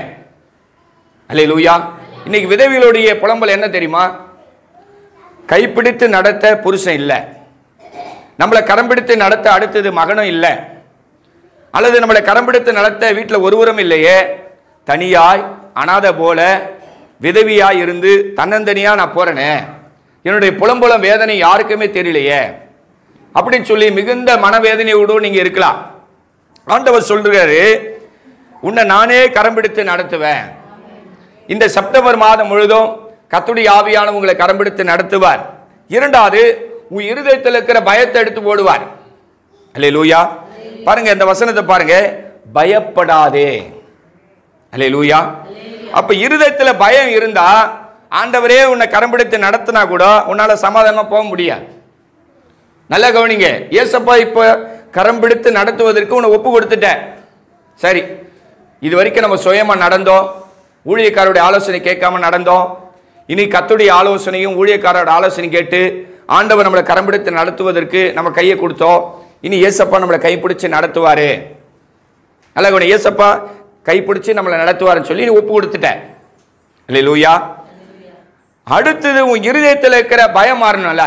அல்லே லூயா இன்னைக்கு விதவிகளுடைய புலம்பல் என்ன தெரியுமா கைப்பிடித்து நடத்த புருஷன் இல்லை நம்மளை கரம் பிடித்து நடத்த அடுத்தது மகனும் இல்லை அல்லது நம்மளை கரம் பிடித்து நடத்த வீட்டில் ஒருவரும் இல்லையே தனியாய் அனாதை போல விதவியாய் இருந்து தன்னந்தனியா நான் போறேனே என்னுடைய புலம்புலம் வேதனை யாருக்குமே தெரியலையே அப்படின்னு சொல்லி மிகுந்த மனவேதனையோடு நீங்க இருக்கலாம் ஆண்டவர் சொல்றாரு உன்னை நானே கரம் பிடித்து நடத்துவேன் இந்த செப்டம்பர் மாதம் முழுதும் கத்துடைய ஆவியான உங்களை கரம் பிடித்து நடத்துவார் இரண்டாவது உன் இருதயத்தில் இருக்கிற பயத்தை எடுத்து போடுவார் அல்லே லூயா பாருங்க இந்த வசனத்தை பாருங்க பயப்படாதே அல்லே லூயா அப்ப இருதயத்துல பயம் இருந்தா ஆண்டவரே உன்னை கரம் பிடித்து நடத்தினா கூட உன்னால சமாதானமா போக முடியாது நல்லா கவனிங்க ஏசப்பா இப்போ கரம் பிடித்து நடத்துவதற்கு உன்னை ஒப்பு கொடுத்துட்டேன் சரி இது வரைக்கும் நம்ம சுயமா நடந்தோம் ஊழியக்காரருடைய ஆலோசனை கேட்காம நடந்தோம் இனி கத்துடைய ஆலோசனையும் ஊழியக்காரரோட ஆலோசனை கேட்டு ஆண்டவர் நம்மளை கரம் பிடித்து நடத்துவதற்கு நம்ம கையை கொடுத்தோம் இனி ஏசப்பா நம்மளை கைப்பிடிச்சு நடத்துவாரு நல்லா கவனி ஏசப்பா கைப்பிடிச்சு நம்மளை நடத்துவாருன்னு சொல்லி நீ ஒப்பு கொடுத்துட்டேன் இல்லை லூயா அடுத்தது உன் இருதயத்தில் இருக்கிற பயம் மாறணும்ல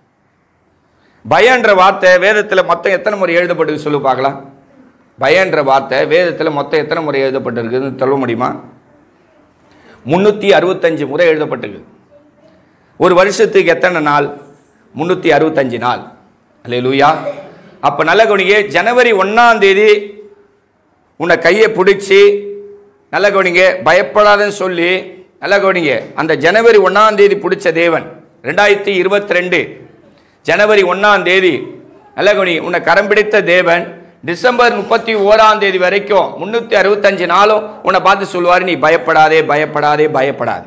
பயன்ற வார்த்தை வேதத்தில் மொத்தம் எத்தனை முறை எழுதப்பட்டது சொல்லு பார்க்கலாம் பயன்ற வார்த்தை வேதத்தில் மொத்தம் எத்தனை முறை எழுதப்பட்டிருக்குன்னு சொல்ல முடியுமா முந்நூற்றி அறுபத்தஞ்சு முறை எழுதப்பட்டிருக்கு ஒரு வருஷத்துக்கு எத்தனை நாள் முந்நூற்றி அறுபத்தஞ்சு நாள் அல்லே லூயா அப்போ நல்ல கவனிங்க ஜனவரி ஒன்றாம் தேதி உன்னை கையை பிடிச்சி நல்ல கவனிங்க பயப்படாதன்னு சொல்லி நல்ல கவனிங்க அந்த ஜனவரி ஒன்றாம் தேதி பிடிச்ச தேவன் ரெண்டாயிரத்தி இருபத்தி ரெண்டு ஜனவரி ஒன்றாம் தேதி நல்ல கவனி உன்னை கரம் பிடித்த தேவன் டிசம்பர் முப்பத்தி ஓராம் தேதி வரைக்கும் முந்நூற்றி அறுபத்தஞ்சு நாளும் உன்னை பார்த்து சொல்லுவார் நீ பயப்படாதே பயப்படாதே பயப்படாதே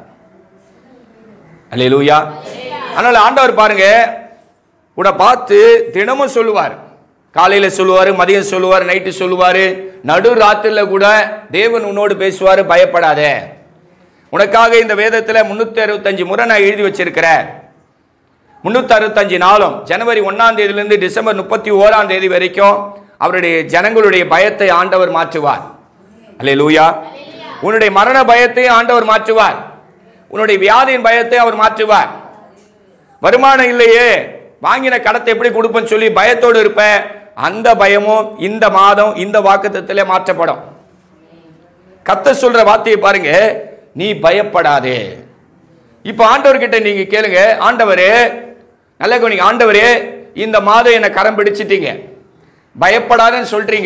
அல்லே லூயா அதனால ஆண்டவர் பாருங்க உன்னை பார்த்து தினமும் சொல்லுவார் காலையில சொல்லுவார் மதியம் சொல்லுவார் நைட்டு சொல்லுவார் நடு ராத்திரில கூட தேவன் உன்னோடு பேசுவார் பயப்படாதே உனக்காக இந்த வேதத்தில் முன்னூற்றி அறுபத்தஞ்சு முறை நான் எழுதி வச்சிருக்கிறேன் முன்னூற்றி அறுபத்தஞ்சு நாளும் ஜனவரி ஒன்றாம் தேதியிலிருந்து டிசம்பர் முப்பத்தி ஓராம் தேதி வரைக்கும் அவருடைய ஜனங்களுடைய பயத்தை ஆண்டவர் மாற்றுவார் அல்லே லூயா உன்னுடைய மரண பயத்தை ஆண்டவர் மாற்றுவார் உன்னுடைய வியாதியின் பயத்தை அவர் மாற்றுவார் வருமானம் இல்லையே வாங்கின கடத்தை எப்படி கொடுப்பேன்னு சொல்லி பயத்தோடு இருப்ப அந்த பயமும் இந்த மாதம் இந்த வாக்குத்தத்திலே மாற்றப்படும் கத்த சொல்ற வார்த்தையை பாருங்க நீ பயப்படாதே இப்போ ஆண்டவர்கிட்ட நீங்க கேளுங்க ஆண்டவரே நல்ல கவனிங்க ஆண்டவரே இந்த மாதம் என்னை கரம் பிடிச்சிட்டீங்க பயப்படாதன்னு சொல்றீங்க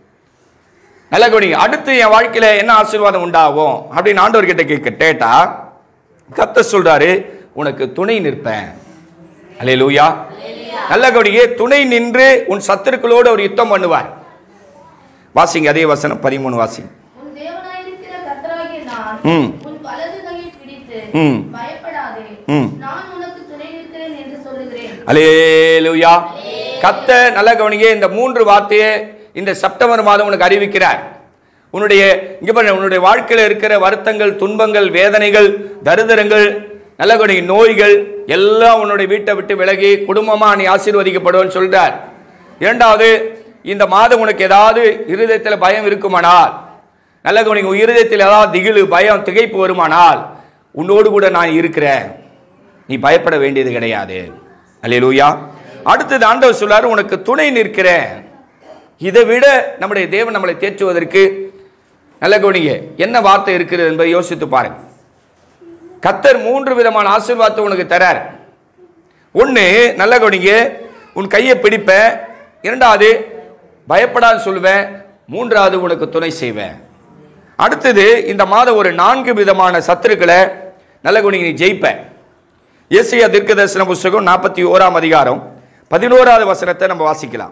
நல்ல கவனிங்க அடுத்து என் வாழ்க்கையில என்ன ஆசீர்வாதம் உண்டாகும் அப்படின்னு ஆண்டவர்கிட்ட கேட்க கேட்டா கத்த சொல்றாரு உனக்கு துணை நிற்பேன் அல்லே லூயா நல்ல கவனிங்க துணை நின்று உன் சத்துருக்களோடு அவர் யுத்தம் பண்ணுவார் வாசிங்க அதே வசனம் பதிமூணு வாசிங்க உன் தேவனாயிருக்கிற கர்த்தராகிய நான் ம். உன் வலது கையை பிடித்து ம். பயப்படாதே ம். நான் உனக்கு துணை நிற்கிறேன் என்று சொல்லுகிறேன் அலேலுயா கத்த நல்ல கவனிங்க இந்த மூன்று வார்த்தையை இந்த செப்டம்பர் மாதம் உனக்கு அறிவிக்கிறார் உன்னுடைய இங்க பாருங்க உன்னுடைய வாழ்க்கையில் இருக்கிற வருத்தங்கள் துன்பங்கள் வேதனைகள் தரித்திரங்கள் நல்ல கவனிங்க நோய்கள் எல்லாம் உன்னுடைய வீட்டை விட்டு விலகி குடும்பமா நீ ஆசீர்வதிக்கப்படுவேன்னு சொல்றார் இரண்டாவது இந்த மாதம் உனக்கு ஏதாவது இருதயத்தில் பயம் இருக்குமானால் நல்ல கவனிங்க உன் இருதயத்தில் ஏதாவது திகிலு பயம் திகைப்பு வருமானால் உன்னோடு கூட நான் இருக்கிறேன் நீ பயப்பட வேண்டியது கிடையாது அல்லேலூயா அடுத்தது ஆண்டவர் சொல்றாரு உனக்கு துணை நிற்கிறேன் இதை விட நம்முடைய தேவன் நம்மளை தேற்றுவதற்கு நல்ல கவனிங்க என்ன வார்த்தை இருக்கிறது என்பதை யோசித்து பாருங்க கத்தர் மூன்று விதமான ஆசீர்வாதத்தை உனக்கு தரார் ஒன்று நல்ல கவனிங்க உன் கையை பிடிப்பேன் இரண்டாவது பயப்படாது சொல்லுவேன் மூன்றாவது உனக்கு துணை செய்வேன் அடுத்தது இந்த மாதம் ஒரு நான்கு விதமான சத்துருக்களை நல்ல குணிக்கு நீ ஜெயிப்ப ஏசியா தீர்க்கதரிசன புஸ்தகம் நாற்பத்தி ஓராம் அதிகாரம் பதினோராவது வசனத்தை நம்ம வாசிக்கலாம்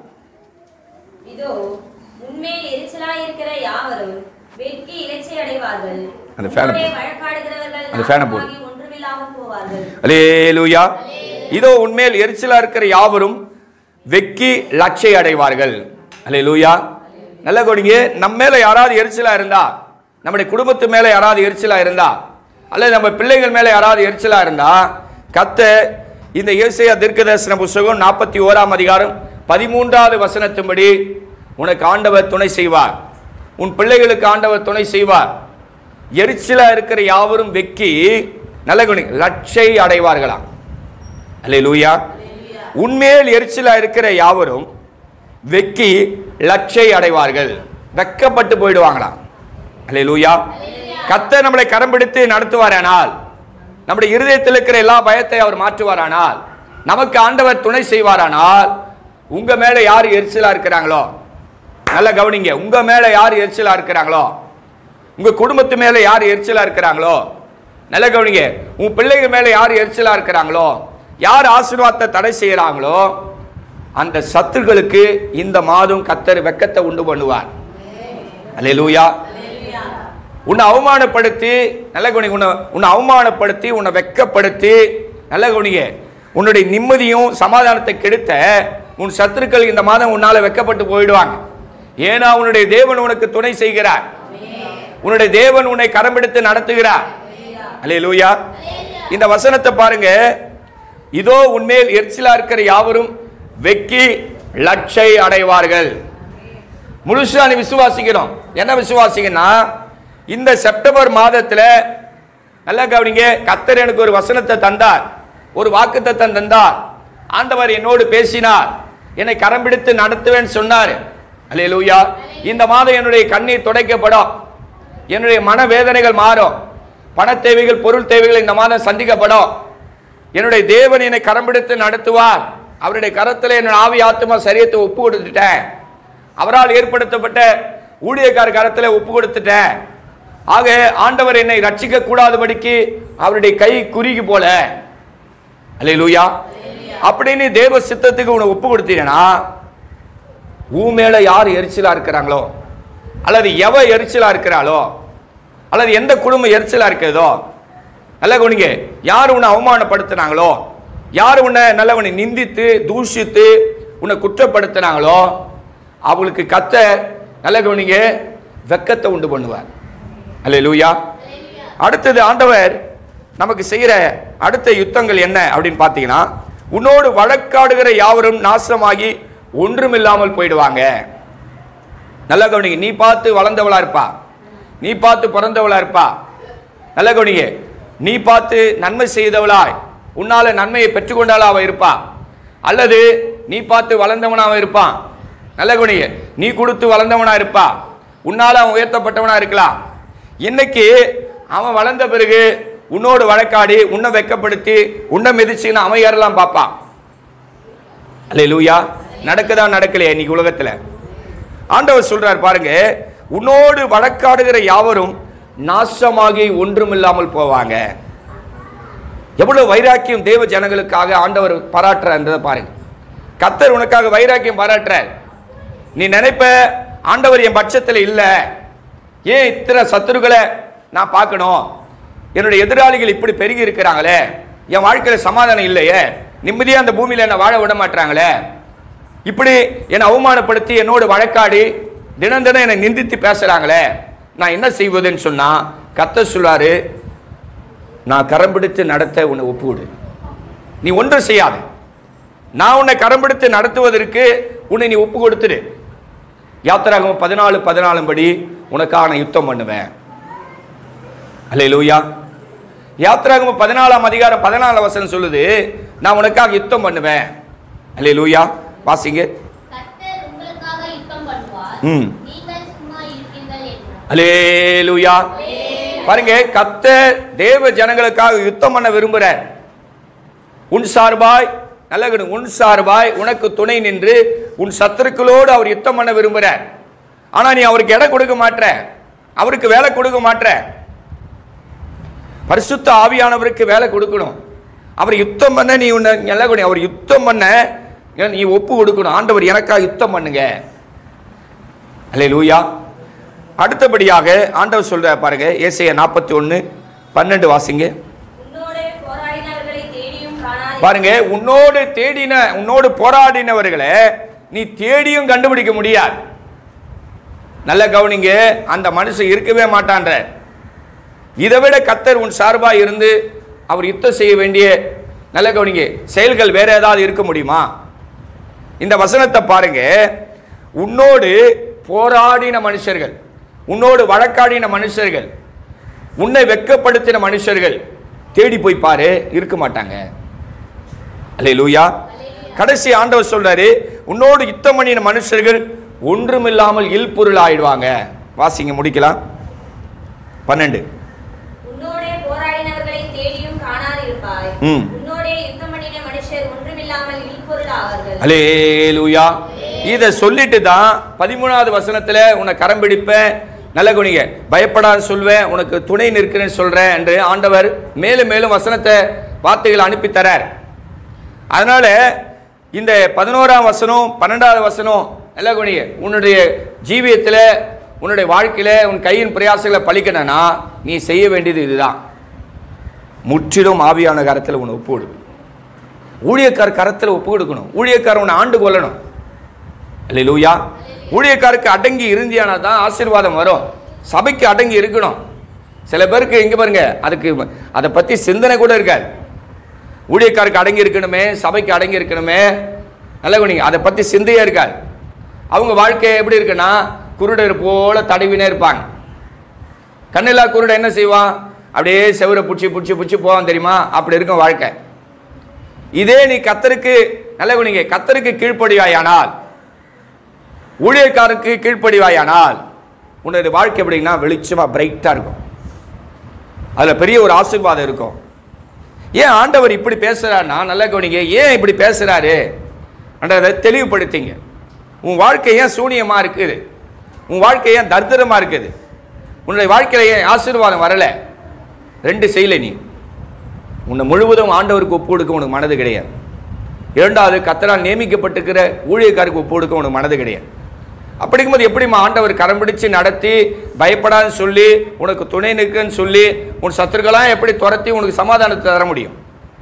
இதோ உன்மேல் எரிச்சலாயிருக்கிற யாவரும் வெட்கி இரைச்சை அடைவார்கள் அந்த fan அ உன்னோடே போடு. வழக்காடுகிறவர்கள் அந்த fan அ போடு. நாசமாகி ஒன்றுமில்லாமல் போவார்கள் அலேலுயா இதோ உன்மேல் எரிச்சலா இருக்கிற யாவரும் வெக்கி லட்சை அடைவார்கள் அலேலுயா நல்ல கொடிங்க நம்ம மேல யாராவது எரிச்சலா இருந்தா நம்முடைய குடும்பத்து மேல யாராவது எரிச்சலா இருந்தா அல்லது நம்ம பிள்ளைகள் மேல யாராவது எரிச்சலா இருந்தா கத்த இந்த இயேசையா தீர்க்கதரிசன புஸ்தகம் நாற்பத்தி ஓராம் அதிகாரம் பதிமூன்றாவது வசனத்தின்படி உனக்கு ஆண்டவர் துணை செய்வார் உன் பிள்ளைகளுக்கு ஆண்டவர் துணை செய்வார் எரிச்சலா இருக்கிற யாவரும் வெக்கி நல்ல குணி லட்சை அடைவார்களாம் அல்லேலூயா உண்மையில் எரிச்சலா இருக்கிற யாவரும் வெக்கி லட்சை அடைவார்கள் வெக்கப்பட்டு போயிடுவாங்களாம் அல்லேலூயா கத்த நம்மளை கரம் பிடித்து நடத்துவாரானால் நம்முடைய இருதயத்தில் இருக்கிற எல்லா பயத்தை அவர் மாற்றுவாரானால் நமக்கு ஆண்டவர் துணை செய்வாரானால் உங்க மேல யார் எரிச்சலா இருக்கிறாங்களோ நல்ல கவனிங்க உங்க மேல யார் எரிச்சலா இருக்கிறாங்களோ உங்க குடும்பத்து மேல யார் எரிச்சலா இருக்கிறாங்களோ நல்ல கவனிங்க உன் பிள்ளைகள் மேல யார் எரிச்சலா இருக்கிறாங்களோ யார் ஆசீர்வாதத்தை தடை செய்யறாங்களோ அந்த சத்துருக்களுக்கு இந்த மாதம் கத்தர் வெக்கத்தை உண்டு பண்ணுவார் அல்லேலூயா உன்னை அவமானப்படுத்தி நல்ல கவனிங்க உன்னை உன்னை அவமானப்படுத்தி உன்னை வெக்கப்படுத்தி நல்ல கவனிங்க உன்னுடைய நிம்மதியும் சமாதானத்தை கெடுத்த உன் சத்துருக்கள் இந்த மாதம் உன்னால வெக்கப்பட்டு போயிடுவாங்க ஏன்னா உன்னுடைய தேவன் உனக்கு துணை செய்கிறார் உன்னுடைய தேவன் உன்னை கரம்பிடித்து நடத்துகிறார் அல்லேலூயா இந்த வசனத்தை பாருங்க இதோ உன்மேல் எரிச்சலா இருக்கிற யாவரும் வெக்கி லட்சை அடைவார்கள் முழுசா நீ விசுவாசிக்கணும் என்ன விசுவாசிக்கன்னா இந்த செப்டம்பர் மாதத்துல நல்லா கவனிங்க கத்தர் எனக்கு ஒரு வசனத்தை தந்தார் ஒரு வாக்குத்தத்தம் தந்தார் ஆண்டவர் என்னோடு பேசினார் என்னை கரம் பிடித்து நடத்துவேன்னு சொன்னார் அல்லேலூயா இந்த மாதம் என்னுடைய கண்ணீர் துடைக்கப்படும் என்னுடைய மனவேதனைகள் மாறும் பண தேவைகள் பொருள் தேவைகள் இந்த மாதம் சந்திக்கப்படும் என்னுடைய தேவன் என்னை கரம் பிடித்து நடத்துவார் அவருடைய கரத்தில் என்னோட ஆவி ஆத்மா சரியத்தை ஒப்பு கொடுத்துட்டேன் அவரால் ஏற்படுத்தப்பட்ட ஊழியக்கார கரத்தில் ஒப்பு கொடுத்துட்டேன் ஆக ஆண்டவர் என்னை ரட்சிக்க கூடாதபடிக்கு அவருடைய கை குறுகி போல அல்லேலூயா அப்படின்னு தேவ சித்தத்துக்கு உன்னை ஒப்பு கொடுத்தீங்கன்னா உன் மேல யார் எரிச்சலா இருக்கிறாங்களோ அல்லது எவ எரிச்சலா இருக்கிறாளோ அல்லது எந்த குடும்பம் எரிச்சலா இருக்கிறதோ நல்ல கவனிங்க யார் உன்னை அவமானப்படுத்தினாங்களோ யார் உன்னை நல்லவனை நிந்தித்து தூஷித்து உன்னை குற்றப்படுத்தினாங்களோ அவங்களுக்கு கத்த நல்ல கவனிங்க வெக்கத்தை உண்டு பண்ணுவார் அல்லேலூயா அடுத்தது ஆண்டவர் நமக்கு செய்கிற அடுத்த யுத்தங்கள் என்ன அப்படின்னு பார்த்தீங்கன்னா உன்னோடு வழக்காடுகிற யாவரும் நாசமாகி ஒன்றுமில்லாமல் போயிடுவாங்க நல்ல கவனிங்க நீ பார்த்து வளர்ந்தவளா இருப்பா நீ பார்த்து பிறந்தவளா இருப்பா நல்ல கவனிங்க நீ பார்த்து நன்மை செய்தவளாய் உன்னால நன்மையை பெற்றுக்கொண்டாலும் அவ இருப்பா அல்லது நீ பார்த்து வளர்ந்தவனாக இருப்பான் நல்ல கவனிங்க நீ கொடுத்து வளர்ந்தவனா இருப்பா உன்னால அவன் உயர்த்தப்பட்டவனா இருக்கலாம் இன்னைக்கு அவன் வளர்ந்த பிறகு உன்னோடு வழக்காடி உன்னை வெக்கப்படுத்தி உன்னை மிதிச்சுன்னு அவன் ஏறலாம் பார்ப்பான் அல்ல லூயா நடக்குதா நடக்கலையா இன்னைக்கு உலகத்துல ஆண்டவர் சொல்றார் பாருங்க உன்னோடு வழக்காடுகிற யாவரும் நாசமாகி ஒன்றுமில்லாமல் போவாங்க எவ்வளவு வைராக்கியம் தேவ ஜனங்களுக்காக ஆண்டவர் பாராட்டுறன்றதை பாருங்க கத்தர் உனக்காக வைராக்கியம் பாராட்டுறார் நீ நினைப்ப ஆண்டவர் என் பட்சத்தில் இல்லை ஏன் இத்தனை சத்துருக்களை நான் பார்க்கணும் என்னுடைய எதிராளிகள் இப்படி பெருகி இருக்கிறாங்களே என் வாழ்க்கையில் சமாதானம் இல்லையே நிம்மதியாக அந்த பூமியில் என்னை வாழ விட மாட்டாங்களே இப்படி என்னை அவமானப்படுத்தி என்னோடு வழக்காடி தினம் தினம் என்னை நிந்தித்து பேசுகிறாங்களே நான் என்ன செய்வதுன்னு சொன்னா கத்த சொல்லாரு நான் கரம் பிடித்து நடத்த உன்னை ஒப்புவிடு நீ ஒன்றும் செய்யாத நான் உன்னை கரம் பிடித்து நடத்துவதற்கு உன்னை நீ ஒப்பு கொடுத்துடு யாத்திராகம் பதினாலு பதினாலும் படி உனக்காக யுத்தம் பண்ணுவேன் அல்லே லூயா யாத்திராகம் பதினாலாம் அதிகாரம் பதினாலாம் வசனம் சொல்லுது நான் உனக்காக யுத்தம் பண்ணுவேன் அல்லே லூயா வாசிங்க கர்த்தர் உங்களுக்காக யுத்தம் பண்ணுவார் ம் நீங்கள் சும்மா இருப்பீர்கள் என்றார் அலேலுயா பாருங்க கத்த தேவ ஜனங்களுக்காக யுத்தம் பண்ண விரும்புறார் உன் சார்பாய் நல்ல கவனி, உன் சார்பாய் உனக்கு துணை நின்று உன் சத்துருக்களோடு அவர் யுத்தம் பண்ண விரும்புறார் ஆனா நீ அவருக்கு இடம் கொடுக்க மாட்ற அவருக்கு வேலை கொடுக்க மாட்ற பரிசுத்த ஆவியானவருக்கு வேலை கொடுக்கணும் அவர் யுத்தம் பண்ண நீ உன்னை நல்லா கொடு. அவர் யுத்தம் பண்ண நீ ஒப்பு கொடுக்கணும் ஆண்டவர் எனக்கா யுத்தம் பண்ணுங்க அல்லே லூயா அடுத்தபடியாக ஆண்டவர் சொல்ற பாருங்க ஏசைய நாற்பத்தி ஒன்று பன்னெண்டு வாசிங்க உன்னோடு போராடினவர்களை தேடியும் காணாதே பாருங்க உன்னோடு தேடின உன்னோடு போராடினவர்களை நீ தேடியும் கண்டுபிடிக்க முடியாது நல்ல கவனிங்க அந்த மனுஷன் இருக்கவே மாட்டான்ற இதை விட கத்தர் உன் சார்பாக இருந்து அவர் யுத்தம் செய்ய வேண்டிய நல்ல கவனிங்க செயல்கள் வேற ஏதாவது இருக்க முடியுமா இந்த வசனத்தை பாருங்க உன்னோடு போராடின மனுஷர்கள் உன்னோடு வழக்காடின மனுஷர்கள் உன்னை வெட்கப்படுத்தின மனுஷர்கள் தேடி போய் பாரு இருக்க மாட்டாங்க அல்லே லூயா கடைசி ஆண்டவர் சொல்றாரு உன்னோடு யுத்தம் பண்ணின மனுஷர்கள் ஒன்றுமில்லாமல் இல்பொருள் ஆயிடுவாங்க வாசிங்க முடிக்கலாம் பன்னெண்டு உன்னோடே போராடினவர்களை தேடியும் காணாதிருப்பாய் ம். உன்னோடே யுத்தம் பண்ணின மனுஷர் ஒன்றுமில்லாமல் இல்பொருள் ஆவார்கள் அலே லூயா இதை சொல்லிட்டு தான் பதிமூணாவது வசனத்துல உன்னை கரம் பிடிப்பேன் நல்ல குணிங்க பயப்படாத சொல்வேன் உனக்கு துணை நிற்கிறேன்னு சொல்றேன் என்று ஆண்டவர் மேலும் மேலும் வசனத்தை வார்த்தைகளை அனுப்பி தரார் அதனால இந்த பதினோராம் வசனம் பன்னெண்டாவது வசனம் நல்ல குணிங்க உன்னுடைய ஜீவியத்தில் உன்னுடைய வாழ்க்கையில உன் கையின் பிரயாசங்களை பழிக்கணும்னா நீ செய்ய வேண்டியது இதுதான் முற்றிலும் ஆவியான கரத்தில் உன்னை ஒப்பு கொடுக்கணும் ஊழியக்கார் கரத்தில் ஒப்பு கொடுக்கணும் ஊழியக்கார் உன்னை ஆண்டு கொள்ளணும் அல்லேலூயா ஊழியக்காருக்கு அடங்கி இருந்தியானா தான் ஆசீர்வாதம் வரும் சபைக்கு அடங்கி இருக்கணும் சில பேருக்கு இங்கே பாருங்க அதுக்கு அதை பற்றி சிந்தனை கூட இருக்காது ஊழியக்காருக்கு அடங்கி இருக்கணுமே சபைக்கு அடங்கி இருக்கணுமே நல்ல குணிங்க அதை பற்றி சிந்தையே இருக்காது அவங்க வாழ்க்கை எப்படி இருக்குன்னா குருடர் போல தடவினே இருப்பாங்க கண்ணில்லா குருடன் என்ன செய்வான் அப்படியே செவரை பிடிச்சி பிடிச்சி பிடிச்சி போவான் தெரியுமா அப்படி இருக்கும் வாழ்க்கை இதே நீ கத்தருக்கு நல்ல குணிங்க கத்தருக்கு கீழ்ப்படிவாயானால் ஊழியக்காரருக்கு கீழ்ப்படிவாயானால் உன்னோட வாழ்க்கை எப்படின்னா வெளிச்சமாக பிரைட்டாக இருக்கும் அதில் பெரிய ஒரு ஆசீர்வாதம் இருக்கும் ஏன் ஆண்டவர் இப்படி பேசுகிறாருன்னா நல்ல கவனிங்க ஏன் இப்படி பேசுகிறாரு என்றதை தெளிவுபடுத்திங்க உன் வாழ்க்கை ஏன் சூனியமாக இருக்குது உன் வாழ்க்கை ஏன் தரித்திரமாக இருக்குது உன்னுடைய வாழ்க்கையில் ஏன் ஆசீர்வாதம் வரலை ரெண்டு செய்யலை நீ உன்னை முழுவதும் ஆண்டவருக்கு ஒப்பு கொடுக்க உனக்கு மனது கிடையாது இரண்டாவது கத்தரால் நியமிக்கப்பட்டிருக்கிற ஊழியக்காருக்கு ஒப்பு கொடுக்க உனக்கு மனது கிடையாது அப்படிங்கும்போது எப்படிம்மா ஆண்டவர் கரம் பிடிச்சு நடத்தி பயப்படாதுன்னு சொல்லி உனக்கு துணை நிற்குன்னு சொல்லி உன் சத்துருக்கெல்லாம் எப்படி துரத்தி உனக்கு சமாதானத்தை தர முடியும்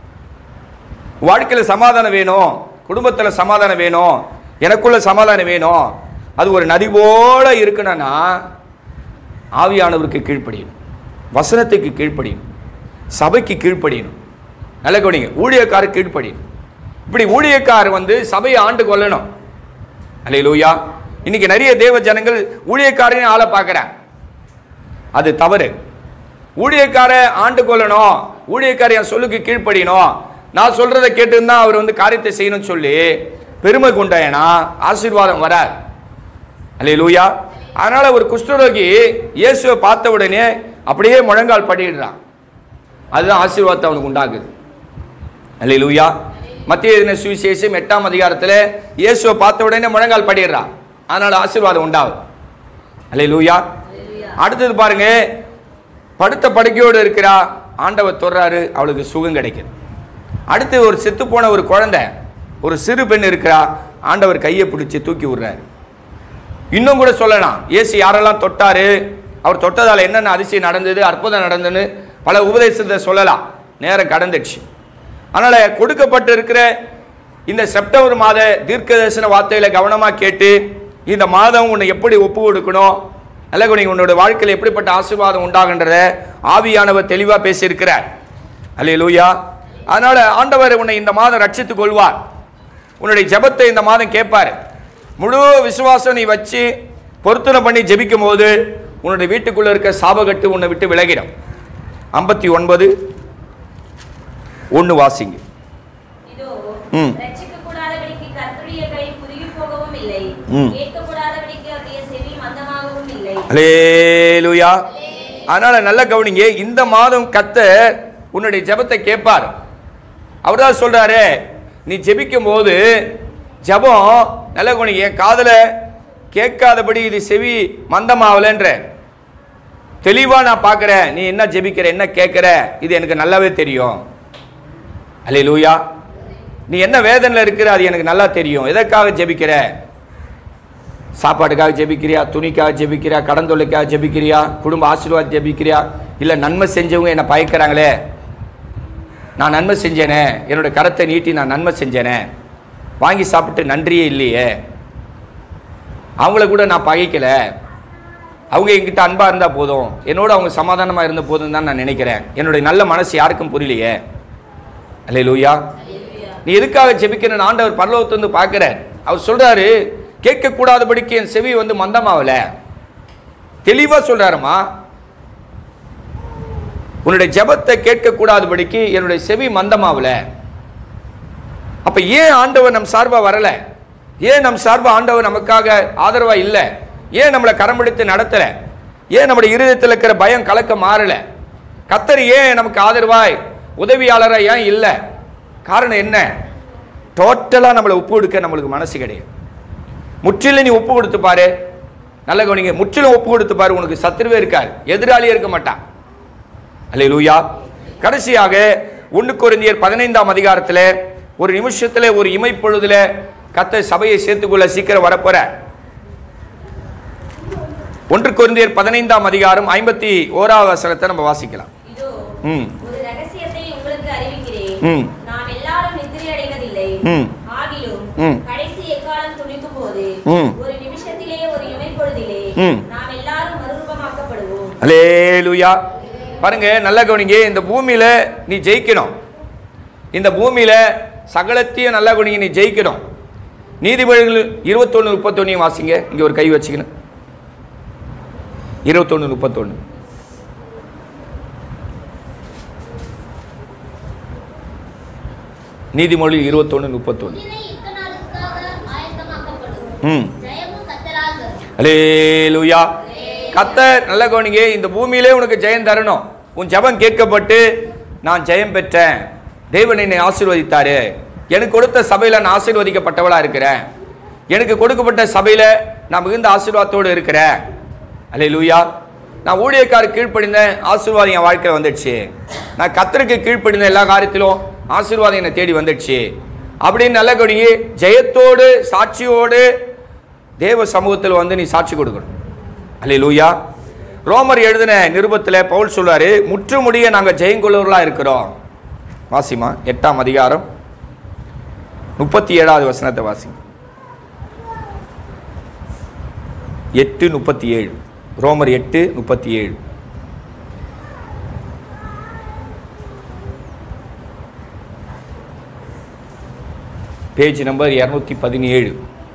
வாழ்க்கையில் சமாதானம் வேணும் குடும்பத்தில் சமாதானம் வேணும் எனக்குள்ள சமாதானம் வேணும் அது ஒரு நதி போல இருக்கணும்னா ஆவியானவருக்கு கீழ்ப்படியணும் வசனத்துக்கு கீழ்ப்படியணும் சபைக்கு கீழ்ப்படியணும் நல்ல கவனிங்க ஊழியக்காரர் கீழ்ப்படியணும் இப்படி ஊழியக்கார் வந்து சபையை ஆண்டு கொள்ளணும் அல்லேலூயா இன்னைக்கு நிறைய தேவ ஜனங்கள் ஊழியக்காரனையும் ஆளை பார்க்குறாங்க அது தவறு ஊழியக்கார ஆண்டு கொள்ளணும் ஊழியக்கார என் சொல்லுக்கு கீழ்ப்படியணும் நான் சொல்றதை கேட்டுருந்தா அவர் வந்து காரியத்தை செய்யணும்னு சொல்லி பெருமை கொண்டாயனா ஆசீர்வாதம் வராது அல்லே லூயா அதனால ஒரு குஷ்டரோகி இயேசுவை பார்த்த உடனே அப்படியே முழங்கால் படிடுறான் அதுதான் ஆசீர்வாதத்தை அவனுக்கு உண்டாக்குது அல்லே லூயா மத்திய எழுதின சுவிசேஷம் எட்டாம் அதிகாரத்தில் இயேசுவை பார்த்த உடனே முழங்கால் படிடுறான் அதனால ஆசீர்வாதம் உண்டாகுது அல்லே லூயா அடுத்தது பாருங்க படுத்த படுக்கையோடு இருக்கிறா ஆண்டவர் தொடுறாரு அவளுக்கு சுகம் கிடைக்குது அடுத்து ஒரு செத்து போன ஒரு குழந்தை ஒரு சிறு பெண் இருக்கிறா ஆண்டவர் கையை பிடிச்சி தூக்கி விடுறாரு இன்னும் கூட சொல்லலாம் இயேசு யாரெல்லாம் தொட்டாரு அவர் தொட்டதால் என்னென்ன அதிசயம் நடந்தது அற்புதம் நடந்ததுன்னு பல உபதேசத்தை சொல்லலாம் நேரம் கடந்துடுச்சு அதனால் கொடுக்கப்பட்டு இருக்கிற இந்த செப்டம்பர் மாத தீர்க்க தரிசன வார்த்தைகளை கவனமாக கேட்டு இந்த மாதம் உன்னை எப்படி ஒப்பு கொடுக்கணும் நல்ல குணம் உன்னோட வாழ்க்கையில் எப்படிப்பட்ட ஆசீர்வாதம் உண்டாகுன்றத ஆவியானவர் தெளிவாக பேசியிருக்கிறார் அல்லே லூயா அதனால் ஆண்டவர் உன்னை இந்த மாதம் ரட்சித்துக் கொள்வார் உன்னுடைய ஜெபத்தை இந்த மாதம் கேட்பார் முழு விசுவாசம் நீ வச்சு பொருத்தனை பண்ணி ஜெபிக்கும் போது உன்னுடைய வீட்டுக்குள்ளே இருக்க சாபகட்டு உன்னை விட்டு விலகிடும் ஐம்பத்தி ஒன்பது ஒன்று வாசிங்க இதோ ம். ரட்சிக்கக்கூடாதபடிக்கு கர்த்தருடைய கை குறுகி போகவும் இல்லை ம். கேட்கக்கூடாதபடிக்கு அவருடைய செவி மந்தமாகவும் இல்லை அலேலுயா அதனால நல்ல கவனிங்க இந்த மாதம் கத்த உன்னுடைய ஜெபத்தை கேட்பார் அவர் தான் சொல்றாரு நீ ஜெபிக்கும் போது ஜெபம் நல்ல கவனிங்க என் காதுல கேட்காதபடி இது செவி மந்தமாவலன்ற தெளிவாக நான் பார்க்குறேன் நீ என்ன ஜெபிக்கிற என்ன கேட்குற இது எனக்கு நல்லாவே தெரியும் அல்லே லூயா நீ என்ன வேதனையில் இருக்கிற அது எனக்கு நல்லா தெரியும் எதற்காக ஜெபிக்கிற சாப்பாட்டுக்காக ஜெபிக்கிறியா துணிக்காக ஜெபிக்கிறியா கடன் தொல்லைக்காக ஜெபிக்கிறியா குடும்ப ஆசீர்வாதம் ஜெபிக்கிறியா இல்லை நன்மை செஞ்சவங்க என்னை பயக்கிறாங்களே நான் நன்மை செஞ்சேனே என்னோட கரத்தை நீட்டி நான் நன்மை செஞ்சேனே வாங்கி சாப்பிட்டு நன்றியே இல்லையே அவங்கள கூட நான் பகைக்கல அவங்க என்கிட்ட அன்பாக இருந்தால் போதும் என்னோட அவங்க சமாதானமாக இருந்த போதும் தான் நான் நினைக்கிறேன் என்னுடைய நல்ல மனசு யாருக்கும் புரியலையே அல்லே லூயா நீ எதுக்காக ஜெபிக்கிறேன்னு ஆண்டவர் பரலோகத்தை வந்து பார்க்குறார் அவர் சொல்கிறாரு கேட்கக்கூடாதபடிக்கு என் செவி வந்து மந்தமாகல தெளிவாக சொல்கிறாருமா உன்னுடைய ஜெபத்தை கேட்கக்கூடாதபடிக்கு என்னுடைய செவி மந்தமாகல அப்ப ஏன் ஆண்டவர் நம் சார்பா வரல ஏன் நம் சார்பா ஆண்டவர் நமக்காக ஆதரவா இல்லை ஏன் நம்மளை கரம்பிடித்து நடத்தல ஏன் நம்முடைய இருதயத்தில் இருக்கிற பயம் கலக்க மாறல கத்தர் ஏன் நமக்கு ஆதரவாய் உதவியாளரா ஏன் இல்லை காரணம் என்ன டோட்டலாக நம்மளை ஒப்பு கொடுக்க நம்மளுக்கு மனசு கிடையாது முற்றிலும் நீ ஒப்பு கொடுத்து பாரு நல்ல கவனிங்க முற்றிலும் ஒப்பு கொடுத்து பாரு உனக்கு சத்துருவே இருக்காது எதிராளியே இருக்க மாட்டான் அல்லேலூயா கடைசியாக ஒன்று கொரிந்தியர் பதினைந்தாம் அதிகாரத்தில் ஒரு நிமிஷத்தில் ஒரு இமைப்பொழுதுல கத்த சபையை சேர்த்துக்கொள்ள சீக்கிரம் வரப்போற ஒன்று கொரிந்தியர் பதினைந்தாம் அதிகாரம் ஐம்பத்தி ஓராவது வசனத்தை நம்ம வாசிக்கலாம் இதோ ம் ஒரு ரகசியத்தை உங்களுக்கு அறிவிக்கிறேன் ம். நாம் எல்லாரும் நித்திரை அடைவதில்லை ம். ஆகிலும் ம். கடைசி எக்காலம் துணிக்கும் போது ம். ஒரு நிமிஷத்திலே ஒரு இமைப்பொழுதிலே ம். நாம் எல்லாரும் மறுரூபமாக்கப்படுவோம் அலேலுயா பாருங்க நல்ல கவனிங்க இந்த பூமியில நீ ஜெயிக்கணும் இந்த பூமியில சகலத்தையும் நல்ல கவனிங்க நீ ஜெயிக்கணும் நீதிபதிகள் இருபத்தொன்று முப்பத்தொன்னையும் வாசிங்க இங்க ஒரு கை வச்சுக்கணும் இருபத்தொன்று முப்பத்தொன்று நீதிமொழி இருபத்தொன்று முப்பத்தொன்று குதிரை யுத்த நாளுக்காக ஆயத்தமாக்கப்படும் ம் ஜெயமும் கத்தரால் வரும் அலேலுயா கத்தர் நல்ல கவனிங்க இந்த பூமியிலே உனக்கு ஜெயம் தரணும் உன் ஜெபம் கேட்கப்பட்டு நான் ஜெயம் பெற்றேன் தேவன் என்னை ஆசீர்வதித்தாரு எனக்கு கொடுத்த சபையில் நான் ஆசீர்வதிக்கப்பட்டவளா இருக்கிறேன் எனக்கு கொடுக்கப்பட்ட சபையில் நான் மிகுந்த ஆசீர்வாதத்தோடு இருக்கிறேன் அலேலுயா நான் ஊழியக்கார கீழ்ப்படிந்தேன் ஆசீர்வாதம் என் வாழ்க்கையில் வந்துடுச்சு நான் கத்தருக்கு கீழ்ப்படிந்த எல்லா காரியத்திலும் ஆசீர்வாதம் என்னை தேடி வந்துடுச்சு அப்படின்னு நல்ல கவனிங்க ஜெயத்தோடு சாட்சியோடு தேவ சமூகத்தில் வந்து நீ சாட்சி கொடுக்கணும் அல்லேலூயா ரோமர் எழுதின நிருபத்தில் பவுல் சொல்றாரு முற்றுமுடிய நாங்கள் ஜெயங்கொள்ளவர்களாக இருக்கிறோம் வாசிமா எட்டாம் அதிகாரம் முப்பத்தி ஏழாவது வசனத்தை வாசி எட்டு முப்பத்தி ஏழு ரோமர் எட்டு முப்பத்தி ஏழு பேஜ் நம்பர் இரநூத்தி பதினேழு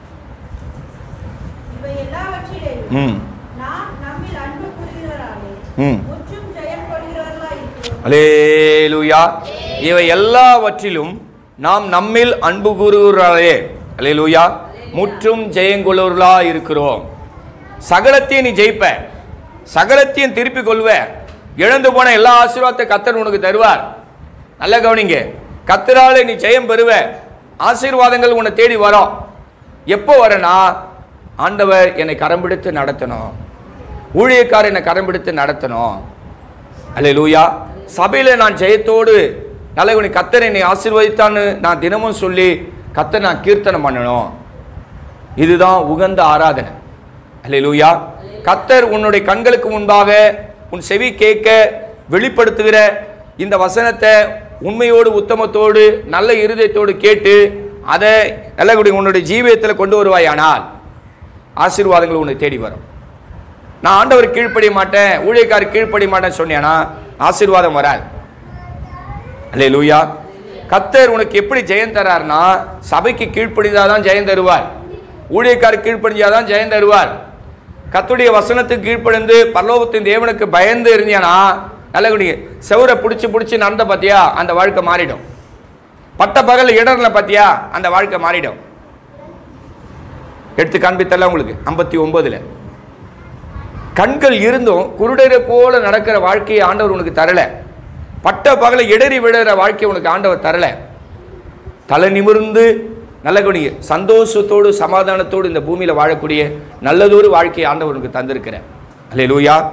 இவை எல்லாவற்றிலேயும் ம் நாம் நம்மில் அன்பு கூறுகிறவராலே ம் முற்றும் ஜெயம் கொள்கிறவர்களாய் இருக்கிறோம் அலேலுயா இவை எல்லாவற்றிலும் நாம் நம்மில் அன்பு கூறுகிறாரே அலேலுயா முற்றும் ஜெயங்கொள்ளவர்களா இருக்கிறோம் சகலத்தையும் நீ ஜெயிப்ப சகலத்தையும் திருப்பி கொள்வ இழந்து போன எல்லா ஆசீர்வாதத்தை கத்தர் உனக்கு தருவார் நல்ல கவனிங்க கத்தரால நீ ஜெயம் பெறுவ ஆசீர்வாதங்கள் உன்னை தேடி வரும் எப்போ வரனா ஆண்டவர் என்னை கரம் பிடித்து நடத்தணும் ஊழியக்காரர் என்னை கரம் பிடித்து நடத்தணும் அல்லேலூயா சபையில் நான் ஜெயத்தோடு நல்லவனி கத்தர் என்னை ஆசீர்வதித்தான்னு நான் தினமும் சொல்லி கத்தர் நான் கீர்த்தனம் பண்ணணும் இதுதான் உகந்த ஆராதனை அல்லேலூயா கத்தர் உன்னுடைய கண்களுக்கு முன்பாக உன் செவி கேட்க வெளிப்படுத்துகிற இந்த வசனத்தை உண்மையோடு உத்தமத்தோடு நல்ல இருதயத்தோடு கேட்டு அதை நல்ல உன்னுடைய ஜீவியத்தில் கொண்டு வருவாயானால் ஆசீர்வாதங்கள் உன்னை தேடி வரும் நான் ஆண்டவர் கீழ்ப்படிய மாட்டேன் ஊழியக்காரர் கீழ்ப்படிய மாட்டேன்னு சொன்னேன்னா ஆசீர்வாதம் வராது அல்லே லூயா கத்தர் உனக்கு எப்படி ஜெயம் தரார்னா சபைக்கு கீழ்ப்படிந்தாதான் ஜெயம் தருவார் ஊழியக்காரர் கீழ்ப்படிஞ்சாதான் ஜெயம் தருவார் கத்துடைய வசனத்துக்கு கீழ்ப்படிந்து பரலோகத்தின் தேவனுக்கு பயந்து இருந்தியானா நல்ல குடி செவரை பிடிச்சி பிடிச்சி நடந்த பார்த்தியா அந்த வாழ்க்கை மாறிடும் பட்ட பகல் இடர்ல பார்த்தியா அந்த வாழ்க்கை மாறிடும் எடுத்து காண்பித்தல உங்களுக்கு ஐம்பத்தி ஒன்பதுல கண்கள் இருந்தும் குருடரை போல நடக்கிற வாழ்க்கையை ஆண்டவர் உனக்கு தரல பட்ட பகல இடறி விடுற வாழ்க்கையை உனக்கு ஆண்டவர் தரல தலை நிமிர்ந்து நல்ல குடிங்க சந்தோஷத்தோடு சமாதானத்தோடு இந்த பூமியில வாழக்கூடிய நல்லதொரு வாழ்க்கையை ஆண்டவர் உனக்கு தந்திருக்கிறேன் அல்லேலூயா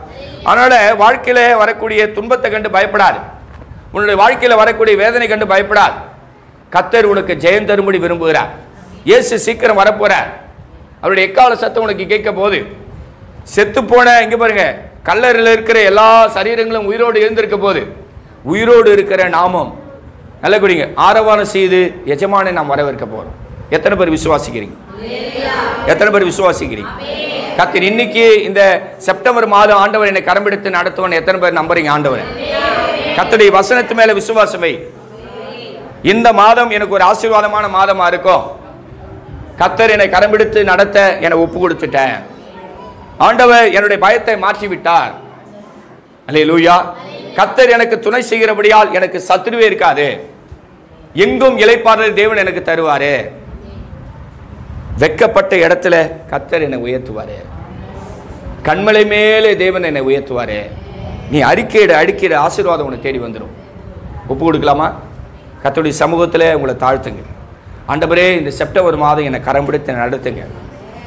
அதனால வாழ்க்கையில வரக்கூடிய துன்பத்தை கண்டு பயப்படாது உன்னுடைய வாழ்க்கையில வரக்கூடிய வேதனை கண்டு பயப்படாது கத்தர் உனக்கு ஜெயம் தரும்படி விரும்புகிறார் இயேசு சீக்கிரம் வரப்போறார் அவருடைய எக்கால சத்தம் உனக்கு கேட்க போது செத்து போன இங்க பாருங்க கல்லறையில் இருக்கிற எல்லா சரீரங்களும் உயிரோடு இருந்திருக்க போது உயிரோடு இருக்கிற நாமம் நல்ல குடிங்க ஆரவாரம் செய்து எஜமானை நாம் வரவேற்க போறோம் எத்தனை பேர் விசுவாசிக்கிறீங்க எத்தனை பேர் விசுவாசிக்கிறீங்க கத்தின் இன்னைக்கு இந்த செப்டம்பர் மாதம் ஆண்டவர் என்னை கரம்பிடித்து நடத்துவன் எத்தனை பேர் நம்புறீங்க ஆண்டவர் கத்துடைய வசனத்து மேல விசுவாசம் வை இந்த மாதம் எனக்கு ஒரு ஆசீர்வாதமான மாதமா இருக்கும் கத்தர் என்னை கரம்பிடித்து நடத்த என்னை ஒப்பு கொடுத்துட்டேன் ஆண்டவர் என்னுடைய பயத்தை மாற்றி விட்டார் அல்லே லூயா கத்தர் எனக்கு துணை செய்கிறபடியால் எனக்கு சத்துருவே இருக்காது எங்கும் இலைப்பாறுதல் தேவன் எனக்கு தருவாரு வெக்கப்பட்ட இடத்துல கத்தர் என்னை உயர்த்துவாரு கண்மலை மேலே தேவன் என்னை உயர்த்துவாரு நீ அறிக்கையிட அடிக்கிற ஆசீர்வாதம் உன்னை தேடி வந்துடும் ஒப்பு கொடுக்கலாமா கத்தருடைய சமூகத்தில் உங்களை தாழ்த்துங்க ஆண்டவரே இந்த செப்டம்பர் மாதம் என்னை கரம் பிடித்து நடத்துங்க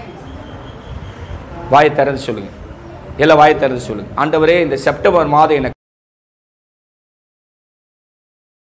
வாயை திறந்து சொல்லுங்க எல்லாம் வாயை திறந்து சொல்லுங்க ஆண்டவரே இந்த செப்டம்பர் மாதம் என்னை